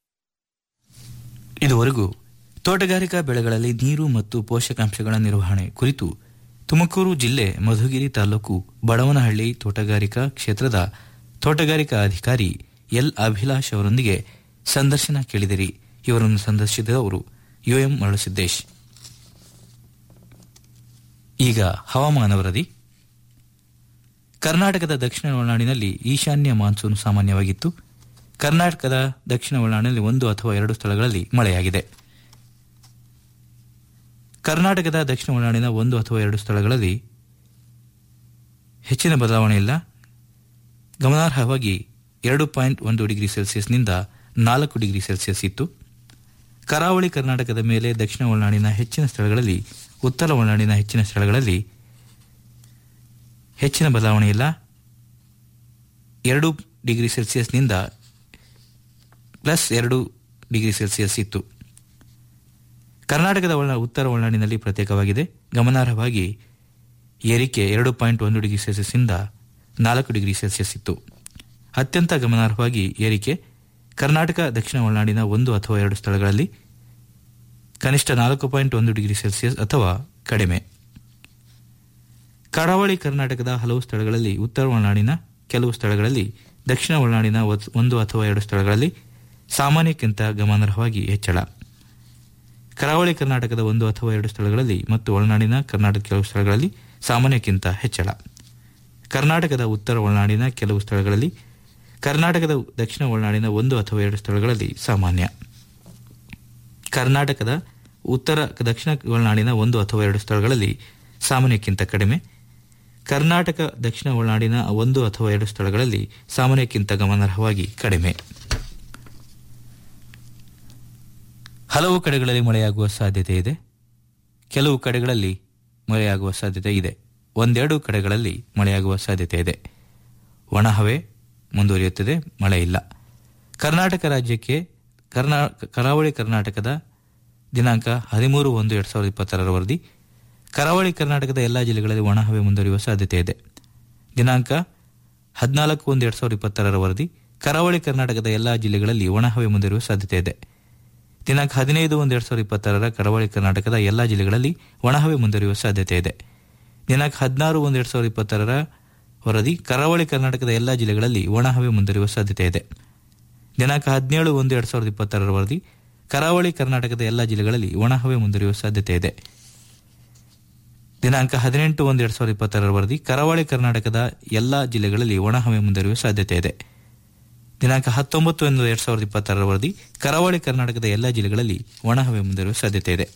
F: ಇದುವರೆಗೂ ತೋಟಗಾರಿಕಾ ಬೆಳೆಗಳಲ್ಲಿ ನೀರು ಮತ್ತು ಪೋಷಕಾಂಶಗಳ ನಿರ್ವಹಣೆ ಕುರಿತು ತುಮಕೂರು ಜಿಲ್ಲೆ ಮಧುಗಿರಿ ತಾಲೂಕು ಬಡವನಹಳ್ಳಿ ತೋಟಗಾರಿಕಾ ಕ್ಷೇತ್ರದ ತೋಟಗಾರಿಕಾ ಅಧಿಕಾರಿ ಎಲ್ ಅಭಿಲಾಷ್ ಅವರೊಂದಿಗೆ ಸಂದರ್ಶನ ಕೇಳಿದಿರಿ ಇವರನ್ನು ಸಂದರ್ಶಿಸಿದವರು ಯುಎಂ ಮರಳುಸಿದ್ದೇಶ್ ಈಗ ಹವಾಮಾನ ವರದಿ ಕರ್ನಾಟಕದ ದಕ್ಷಿಣ ಒಳನಾಡಿನಲ್ಲಿ ಈಶಾನ್ಯ ಮಾನ್ಸೂನ್ ಸಾಮಾನ್ಯವಾಗಿತ್ತು ಕರ್ನಾಟಕದ ದಕ್ಷಿಣ ಒಳನಾಡಿನಲ್ಲಿ ಒಂದು ಅಥವಾ ಎರಡು ಸ್ಥಳಗಳಲ್ಲಿ ಮಳೆಯಾಗಿದೆ ಕರ್ನಾಟಕದ ದಕ್ಷಿಣ ಒಳನಾಡಿನ ಒಂದು ಅಥವಾ ಎರಡು ಸ್ಥಳಗಳಲ್ಲಿ ಹೆಚ್ಚಿನ ಬದಲಾವಣೆ ಇಲ್ಲ ಗಮನಾರ್ಹವಾಗಿ ಎರಡು ಪಾಯಿಂಟ್ ಒಂದು ಡಿಗ್ರಿ ಸೆಲ್ಸಿಯಸ್ನಿಂದ ನಾಲ್ಕು ಡಿಗ್ರಿ ಸೆಲ್ಸಿಯಸ್ ಇತ್ತು ಕರಾವಳಿ ಕರ್ನಾಟಕದ ಮೇಲೆ ದಕ್ಷಿಣ ಒಳನಾಡಿನ ಹೆಚ್ಚಿನ ಸ್ಥಳಗಳಲ್ಲಿ ಉತ್ತರ ಒಳನಾಡಿನ ಹೆಚ್ಚಿನ ಸ್ಥಳಗಳಲ್ಲಿ ಹೆಚ್ಚಿನ ಬದಲಾವಣೆ ಇಲ್ಲ ಎರಡು ಡಿಗ್ರಿ ಸೆಲ್ಸಿಯಸ್ನಿಂದ ಪ್ಲಸ್ ಎರಡು ಡಿಗ್ರಿ ಸೆಲ್ಸಿಯಸ್ ಇತ್ತು ಕರ್ನಾಟಕದ ಒಳ ಉತ್ತರ ಒಳನಾಡಿನಲ್ಲಿ ಪ್ರತ್ಯೇಕವಾಗಿದೆ ಗಮನಾರ್ಹವಾಗಿ ಏರಿಕೆ ಎರಡು ಪಾಯಿಂಟ್ ಒಂದು ಡಿಗ್ರಿ ಸೆಲ್ಸಿಯಸ್ನಿಂದ ನಾಲ್ಕು ಡಿಗ್ರಿ ಸೆಲ್ಸಿಯಸ್ ಇತ್ತು ಅತ್ಯಂತ ಗಮನಾರ್ಹವಾಗಿ ಏರಿಕೆ ಕರ್ನಾಟಕ ದಕ್ಷಿಣ ಒಳನಾಡಿನ ಒಂದು ಅಥವಾ ಎರಡು ಸ್ಥಳಗಳಲ್ಲಿ ಕನಿಷ್ಠ ನಾಲ್ಕು ಪಾಯಿಂಟ್ ಒಂದು ಡಿಗ್ರಿ ಸೆಲ್ಸಿಯಸ್ ಅಥವಾ ಕಡಿಮೆ ಕರಾವಳಿ ಕರ್ನಾಟಕದ ಹಲವು ಸ್ಥಳಗಳಲ್ಲಿ ಉತ್ತರ ಒಳನಾಡಿನ ಕೆಲವು ಸ್ಥಳಗಳಲ್ಲಿ ದಕ್ಷಿಣ ಒಳನಾಡಿನ ಒತ್- ಒಂದು ಅಥವಾ ಎರಡು ಸ್ಥಳಗಳಲ್ಲಿ ಸಾಮಾನ್ಯಕ್ಕಿಂತ ಗಮನಾರ್ಹವಾಗಿ ಹೆಚ್ಚಳ ಕರಾವಳಿ ಕರ್ನಾಟಕದ ಒಂದು ಅಥವಾ ಎರಡು ಸ್ಥಳಗಳಲ್ಲಿ ಮತ್ತು ಒಳನಾಡಿನ ಕರ್ನಾಟಕ ಕೆಲವು ಸ್ಥಳಗಳಲ್ಲಿ ಸಾಮಾನ್ಯಕ್ಕಿಂತ ಹೆಚ್ಚಳ ಕರ್ನಾಟಕದ ಉತ್ತರ ಒಳನಾಡಿನ ಕೆಲವು ಸ್ಥಳಗಳಲ್ಲಿ ಕರ್ನಾಟಕದ ದಕ್ಷಿಣ ಒಳನಾಡಿನ ಒಂದು ಅಥವಾ ಎರಡು ಸ್ಥಳಗಳಲ್ಲಿ ಸಾಮಾನ್ಯ ಕರ್ನಾಟಕದ ಉತ್ತರ ದಕ್ಷಿಣ ಒಳನಾಡಿನ ಒಂದು ಅಥವಾ ಎರಡು ಸ್ಥಳಗಳಲ್ಲಿ ಸಾಮಾನ್ಯಕ್ಕಿಂತ ಕಡಿಮೆ ಕರ್ನಾಟಕ ದಕ್ಷಿಣ ಒಳನಾಡಿನ ಒಂದು ಅಥವಾ ಎರಡು ಸ್ಥಳಗಳಲ್ಲಿ ಸಾಮಾನ್ಯಕ್ಕಿಂತ ಗಮನಾರ್ಹವಾಗಿ ಕಡಿಮೆ ಹಲವು ಕಡೆಗಳಲ್ಲಿ ಮಳೆಯಾಗುವ ಸಾಧ್ಯತೆ ಇದೆ ಕೆಲವು ಕಡೆಗಳಲ್ಲಿ ಮಳೆಯಾಗುವ ಸಾಧ್ಯತೆ ಇದೆ ಒಂದೆರಡು ಕಡೆಗಳಲ್ಲಿ ಮಳೆಯಾಗುವ ಸಾಧ್ಯತೆ ಇದೆ ಒಣಹವೆ ಮುಂದುವರಿಯುತ್ತದೆ ಮಳೆ ಇಲ್ಲ ಕರ್ನಾಟಕ ರಾಜ್ಯಕ್ಕೆ ಕರ್ನಾ ಕರಾವಳಿ ಕರ್ನಾಟಕದ ದಿನಾಂಕ ಹದಿಮೂರು ಒಂದು ಎರಡ್ ಸಾವಿರದ ಇಪ್ಪತ್ತರ ವರದಿ ಕರಾವಳಿ ಕರ್ನಾಟಕದ ಎಲ್ಲಾ ಜಿಲ್ಲೆಗಳಲ್ಲಿ ಒಣಹವೆ ಮುಂದುವರಿಯುವ ಸಾಧ್ಯತೆ ಇದೆ ದಿನಾಂಕ ಹದಿನಾಲ್ಕು ಒಂದು ಎರಡ್ ಸಾವಿರದ ಇಪ್ಪತ್ತರ ವರದಿ ಕರಾವಳಿ ಕರ್ನಾಟಕದ ಎಲ್ಲಾ ಜಿಲ್ಲೆಗಳಲ್ಲಿ ಒಣಹವೆ ಮುಂದುವರಿಯುವ ಸಾಧ್ಯತೆ ಇದೆ ದಿನಾಂಕ ಹದಿನೈದು ಒಂದು ಎರಡ್ ಸಾವಿರದ ಇಪ್ಪತ್ತಾರರ ಕರಾವಳಿ ಕರ್ನಾಟಕದ ಎಲ್ಲಾ ಜಿಲ್ಲೆಗಳಲ್ಲಿ ಒಣಹವೆ ಮುಂದುವರಿಯುವ ಸಾಧ್ಯತೆ ಇದೆ ದಿನಾಂಕ ಹದಿನಾರು ಒಂದು ಎರಡ್ ಸಾವಿರದ ಇಪ್ಪತ್ತಾರರ ವರದಿ ಕರಾವಳಿ ಕರ್ನಾಟಕದ ಎಲ್ಲಾ ಜಿಲ್ಲೆಗಳಲ್ಲಿ ಒಣಹವೆ ಮುಂದುವರಿಯುವ ಸಾಧ್ಯತೆ ಇದೆ ದಿನಾಂಕ ಹದಿನೇಳು ಒಂದು ಎರಡ್ ಸಾವಿರದ ಇಪ್ಪತ್ತಾರರ ವರದಿ ಕರಾವಳಿ ಕರ್ನಾಟಕದ ಎಲ್ಲಾ ಜಿಲ್ಲೆಗಳಲ್ಲಿ ಒಣಹವೆ ಮುಂದುವರಿಯುವ ಸಾಧ್ಯತೆ ಇದೆ ದಿನಾಂಕ ಹದಿನೆಂಟು ಒಂದು ಎರಡ್ ಸಾವಿರದ ಇಪ್ಪತ್ತಾರರ ವರದಿ ಕರಾವಳಿ ಕರ್ನಾಟಕದ ಎಲ್ಲಾ ಜಿಲ್ಲೆಗಳಲ್ಲಿ ಒಣಹವೆ ಮುಂದುವರಿಯುವ ಸಾಧ್ಯತೆ ಇದೆ ದಿನಾಂಕ ಹತ್ತೊಂಬತ್ತು ಒಂದು ಎರಡ್ ಸಾವಿರದ ಇಪ್ಪತ್ತಾರರ ವರದಿ ಕರಾವಳಿ ಕರ್ನಾಟಕದ ಎಲ್ಲಾ ಜಿಲ್ಲೆಗಳಲ್ಲಿ ಒಣಹವೆ ಮುಂದುವರಿಯುವ ಸಾಧ್ಯತೆ ಇದೆ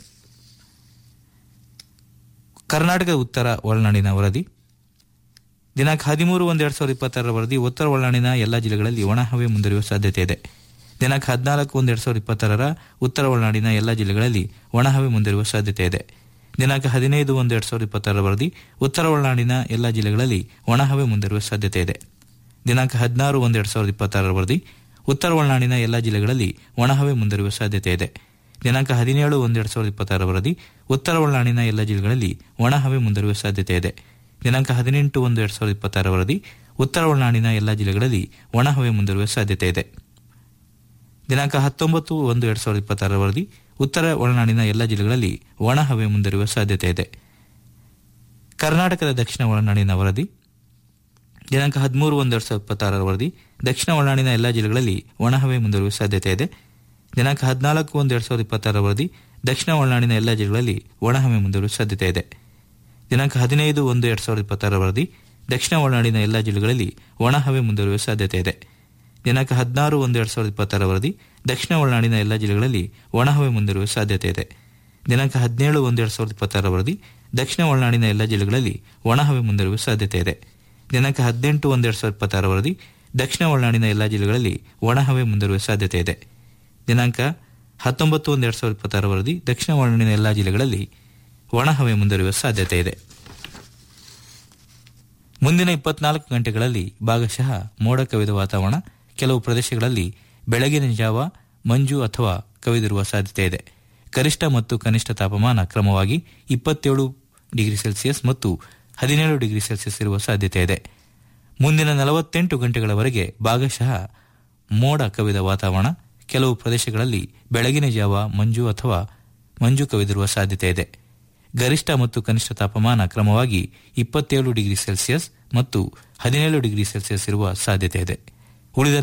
F: ಕರ್ನಾಟಕದ ಉತ್ತರ ಒಳನಾಡಿನ ವರದಿ ದಿನಾಂಕ ಹದಿಮೂರು ಒಂದು ಎರಡ್ ಸಾವಿರದ ಇಪ್ಪತ್ತಾರರ ವರದಿ ಉತ್ತರ ಒಳನಾಡಿನ ಎಲ್ಲಾ ಜಿಲ್ಲೆಗಳಲ್ಲಿ ಒಣಹವೆ ಮುಂದುವರಿಯುವ ಸಾಧ್ಯತೆ ಇದೆ ದಿನಾಂಕ ಹದಿನಾಲ್ಕು ಒಂದು ಎರಡ್ ಸಾವಿರದ ಇಪ್ಪತ್ತಾರರ ಉತ್ತರ ಒಳನಾಡಿನ ಎಲ್ಲಾ ಜಿಲ್ಲೆಗಳಲ್ಲಿ ಒಣಹವೆ ಮುಂದುವರಿಯುವ ಸಾಧ್ಯತೆ ಇದೆ ದಿನಾಂಕ ಹದಿನೈದು ಒಂದು ಎರಡ್ ಸಾವಿರದ ಇಪ್ಪತ್ತಾರರ ವರದಿ ಉತ್ತರ ಒಳನಾಡಿನ ಎಲ್ಲಾ ಜಿಲ್ಲೆಗಳಲ್ಲಿ ಒಣಹವೆ ಮುಂದುವರಿಯುವ ಸಾಧ್ಯತೆ ಇದೆ ದಿನಾಂಕ ಹದಿನಾರು ಒಂದು ಎರಡ್ ಸಾವಿರದ ಇಪ್ಪತ್ತಾರರ ವರದಿ ಉತ್ತರ ಒಳನಾಡಿನ ಎಲ್ಲಾ ಜಿಲ್ಲೆಗಳಲ್ಲಿ ಒಣಹವೆ ಮುಂದುವರಿಯುವ ಸಾಧ್ಯತೆ ಇದೆ ದಿನಾಂಕ ಹದಿನೇಳು ಒಂದು ಎರಡ್ ಸಾವಿರದ ಇಪ್ಪತ್ತಾರರ ವರದಿ ಉತ್ತರ ಒಳನಾಡಿನ ಎಲ್ಲಾ ಜಿಲ್ಲೆಗಳಲ್ಲಿ ಒಣಹವೆ ಮುಂದುವರಿಯುವ ಸಾಧ್ಯತೆ ಇದೆ ದಿನಾಂಕ ಹದಿನೆಂಟು ಒಂದು ಎರಡ್ ಸಾವಿರದ ಇಪ್ಪತ್ತಾರರ ವರದಿ ಉತ್ತರ ಒಳನಾಡಿನ ಎಲ್ಲಾ ಜಿಲ್ಲೆಗಳಲ್ಲಿ ಒಣಹವೆ ಮುಂದುವರಿಯುವ ಸಾಧ್ಯತೆ ಇದೆ ದಿನಾಂಕ ಹತ್ತೊಂಬತ್ತು ಒಂದು ಎರಡ್ ಸಾವಿರದ ಇಪ್ಪತ್ತಾರರ ವರದಿ ಉತ್ತರ ಒಳನಾಡಿನ ಎಲ್ಲಾ ಜಿಲ್ಲೆಗಳಲ್ಲಿ ಒಣಹವೆ ಮುಂದುವರಿಯುವ ಸಾಧ್ಯತೆ ಇದೆ ಕರ್ನಾಟಕದ ದಕ್ಷಿಣ ಒಳನಾಡಿನ ವರದಿ ದಿನಾಂಕ ಹದಿಮೂರು ಒಂದು ಎರಡ್ ಸಾವಿರದ ಇಪ್ಪತ್ತಾರರ ವರದಿ ದಕ್ಷಿಣ ಒಳನಾಡಿನ ಎಲ್ಲಾ ಜಿಲ್ಲೆಗಳಲ್ಲಿ ಒಣಹವೆ ಮುಂದುವರಿಯುವ ಸಾಧ್ಯತೆ ಇದೆ ದಿನಾಂಕ ಹದಿನಾಲ್ಕು ಒಂದು ಎರಡ್ ಸಾವಿರದ ಇಪ್ಪತ್ತಾರರ ವರದಿ ದಕ್ಷಿಣ ಒಳನಾಡಿನ ಎಲ್ಲಾ ಜಿಲ್ಲೆಗಳಲ್ಲಿ ಒಣಹವೆ ಮುಂದುವರಿಯುವ ಸಾಧ್ಯತೆ ಇದೆ ದಿನಾಂಕ ಹದಿನೈದು ಒಂದು ಎರಡ್ ಸಾವಿರದ ಇಪ್ಪತ್ತಾರರ ವರದಿ ದಕ್ಷಿಣ ಒಳನಾಡಿನ ಎಲ್ಲಾ ಜಿಲ್ಲೆಗಳಲ್ಲಿ ಒಣಹವೆ ಮುಂದುವರಿಯುವ ಸಾಧ್ಯತೆ ಇದೆ ದಿನಾಂಕ ಹದಿನಾರು ಒಂದು ಎರಡ್ ಸಾವಿರದ ಇಪ್ಪತ್ತಾರರ ವರದಿ ದಕ್ಷಿಣ ಒಳನಾಡಿನ ಎಲ್ಲಾ ಜಿಲ್ಲೆಗಳಲ್ಲಿ ಒಣಹವೆ ಮುಂದುವರಿಯುವ ಸಾಧ್ಯತೆ ಇದೆ ದಿನಾಂಕ ಹದಿನೇಳು ಒಂದು ಎರಡ್ ಸಾವಿರದ ಇಪ್ಪತ್ತಾರರ ವರದಿ ದಕ್ಷಿಣ ಒಳನಾಡಿನ ಎಲ್ಲಾ ಜಿಲ್ಲೆಗಳಲ್ಲಿ ಒಣಹವೆ ಮುಂದುವರಿಯುವ ಸಾಧ್ಯತೆ ಇದೆ ದಿನಾಂಕ ಹದಿನೆಂಟು ಒಂದು ಎರಡ್ ಸಾವಿರದ ಇಪ್ಪತ್ತಾರರ ವರದಿ ದಕ್ಷಿಣ ಒಳನಾಡಿನ ಎಲ್ಲಾ ಜಿಲ್ಲೆಗಳಲ್ಲಿ ಒಣಹವೆ ಮುಂದುವರಿಯುವ ಸಾಧ್ಯತೆ ಇದೆ ದಿನಾಂಕ ಹತ್ತೊಂಬತ್ತು ಒಂದು ಎರಡ್ ಸಾವಿರದ ಇಪ್ಪತ್ತಾರರ ವರದಿ ದಕ್ಷಿಣ ಒಳನಾಡಿನ ಎಲ್ಲಾ ಜಿಲ್ಲೆಗಳಲ್ಲಿ ಒಣಹವೆ ಮುಂದುವರಿಯುವ ಸಾಧ್ಯತೆ ಇದೆ ಮುಂದಿನ ಇಪ್ಪತ್ನಾಲ್ಕು ಗಂಟೆಗಳಲ್ಲಿ ಭಾಗಶಃ ಮೋಡ ಕವಿದ ವಾತಾವರಣ ಕೆಲವು ಪ್ರದೇಶಗಳಲ್ಲಿ ಬೆಳಗಿನ ಜಾವ ಮಂಜು ಅಥವಾ ಕವಿದಿರುವ ಸಾಧ್ಯತೆ ಇದೆ ಗರಿಷ್ಠ ಮತ್ತು ಕನಿಷ್ಠ ತಾಪಮಾನ ಕ್ರಮವಾಗಿ ಇಪ್ಪತ್ತೇಳು ಡಿಗ್ರಿ ಸೆಲ್ಸಿಯಸ್ ಮತ್ತು ಹದಿನೇಳು ಡಿಗ್ರಿ ಸೆಲ್ಸಿಯಸ್ ಇರುವ ಸಾಧ್ಯತೆ ಇದೆ ಮುಂದಿನ ನಲವತ್ತೆಂಟು ಗಂಟೆಗಳವರೆಗೆ ಭಾಗಶಃ ಮೋಡ ಕವಿದ ವಾತಾವರಣ ಕೆಲವು ಪ್ರದೇಶಗಳಲ್ಲಿ ಬೆಳಗಿನ ಜಾವ ಮಂಜು ಅಥವಾ ಮಂಜು ಕವಿದಿರುವ ಸಾಧ್ಯತೆ ಇದೆ ಗರಿಷ್ಠ ಮತ್ತು ಕನಿಷ್ಠ ತಾಪಮಾನ ಕ್ರಮವಾಗಿ ಇಪ್ಪತ್ತೇಳು ಡಿಗ್ರಿ ಸೆಲ್ಸಿಯಸ್ ಮತ್ತು ಹದಿನೇಳು ಡಿಗ್ರಿ ಸೆಲ್ಸಿಯಸ್ ಇರುವ ಸಾಧ್ಯತೆ ಇದೆ ಉಳಿದ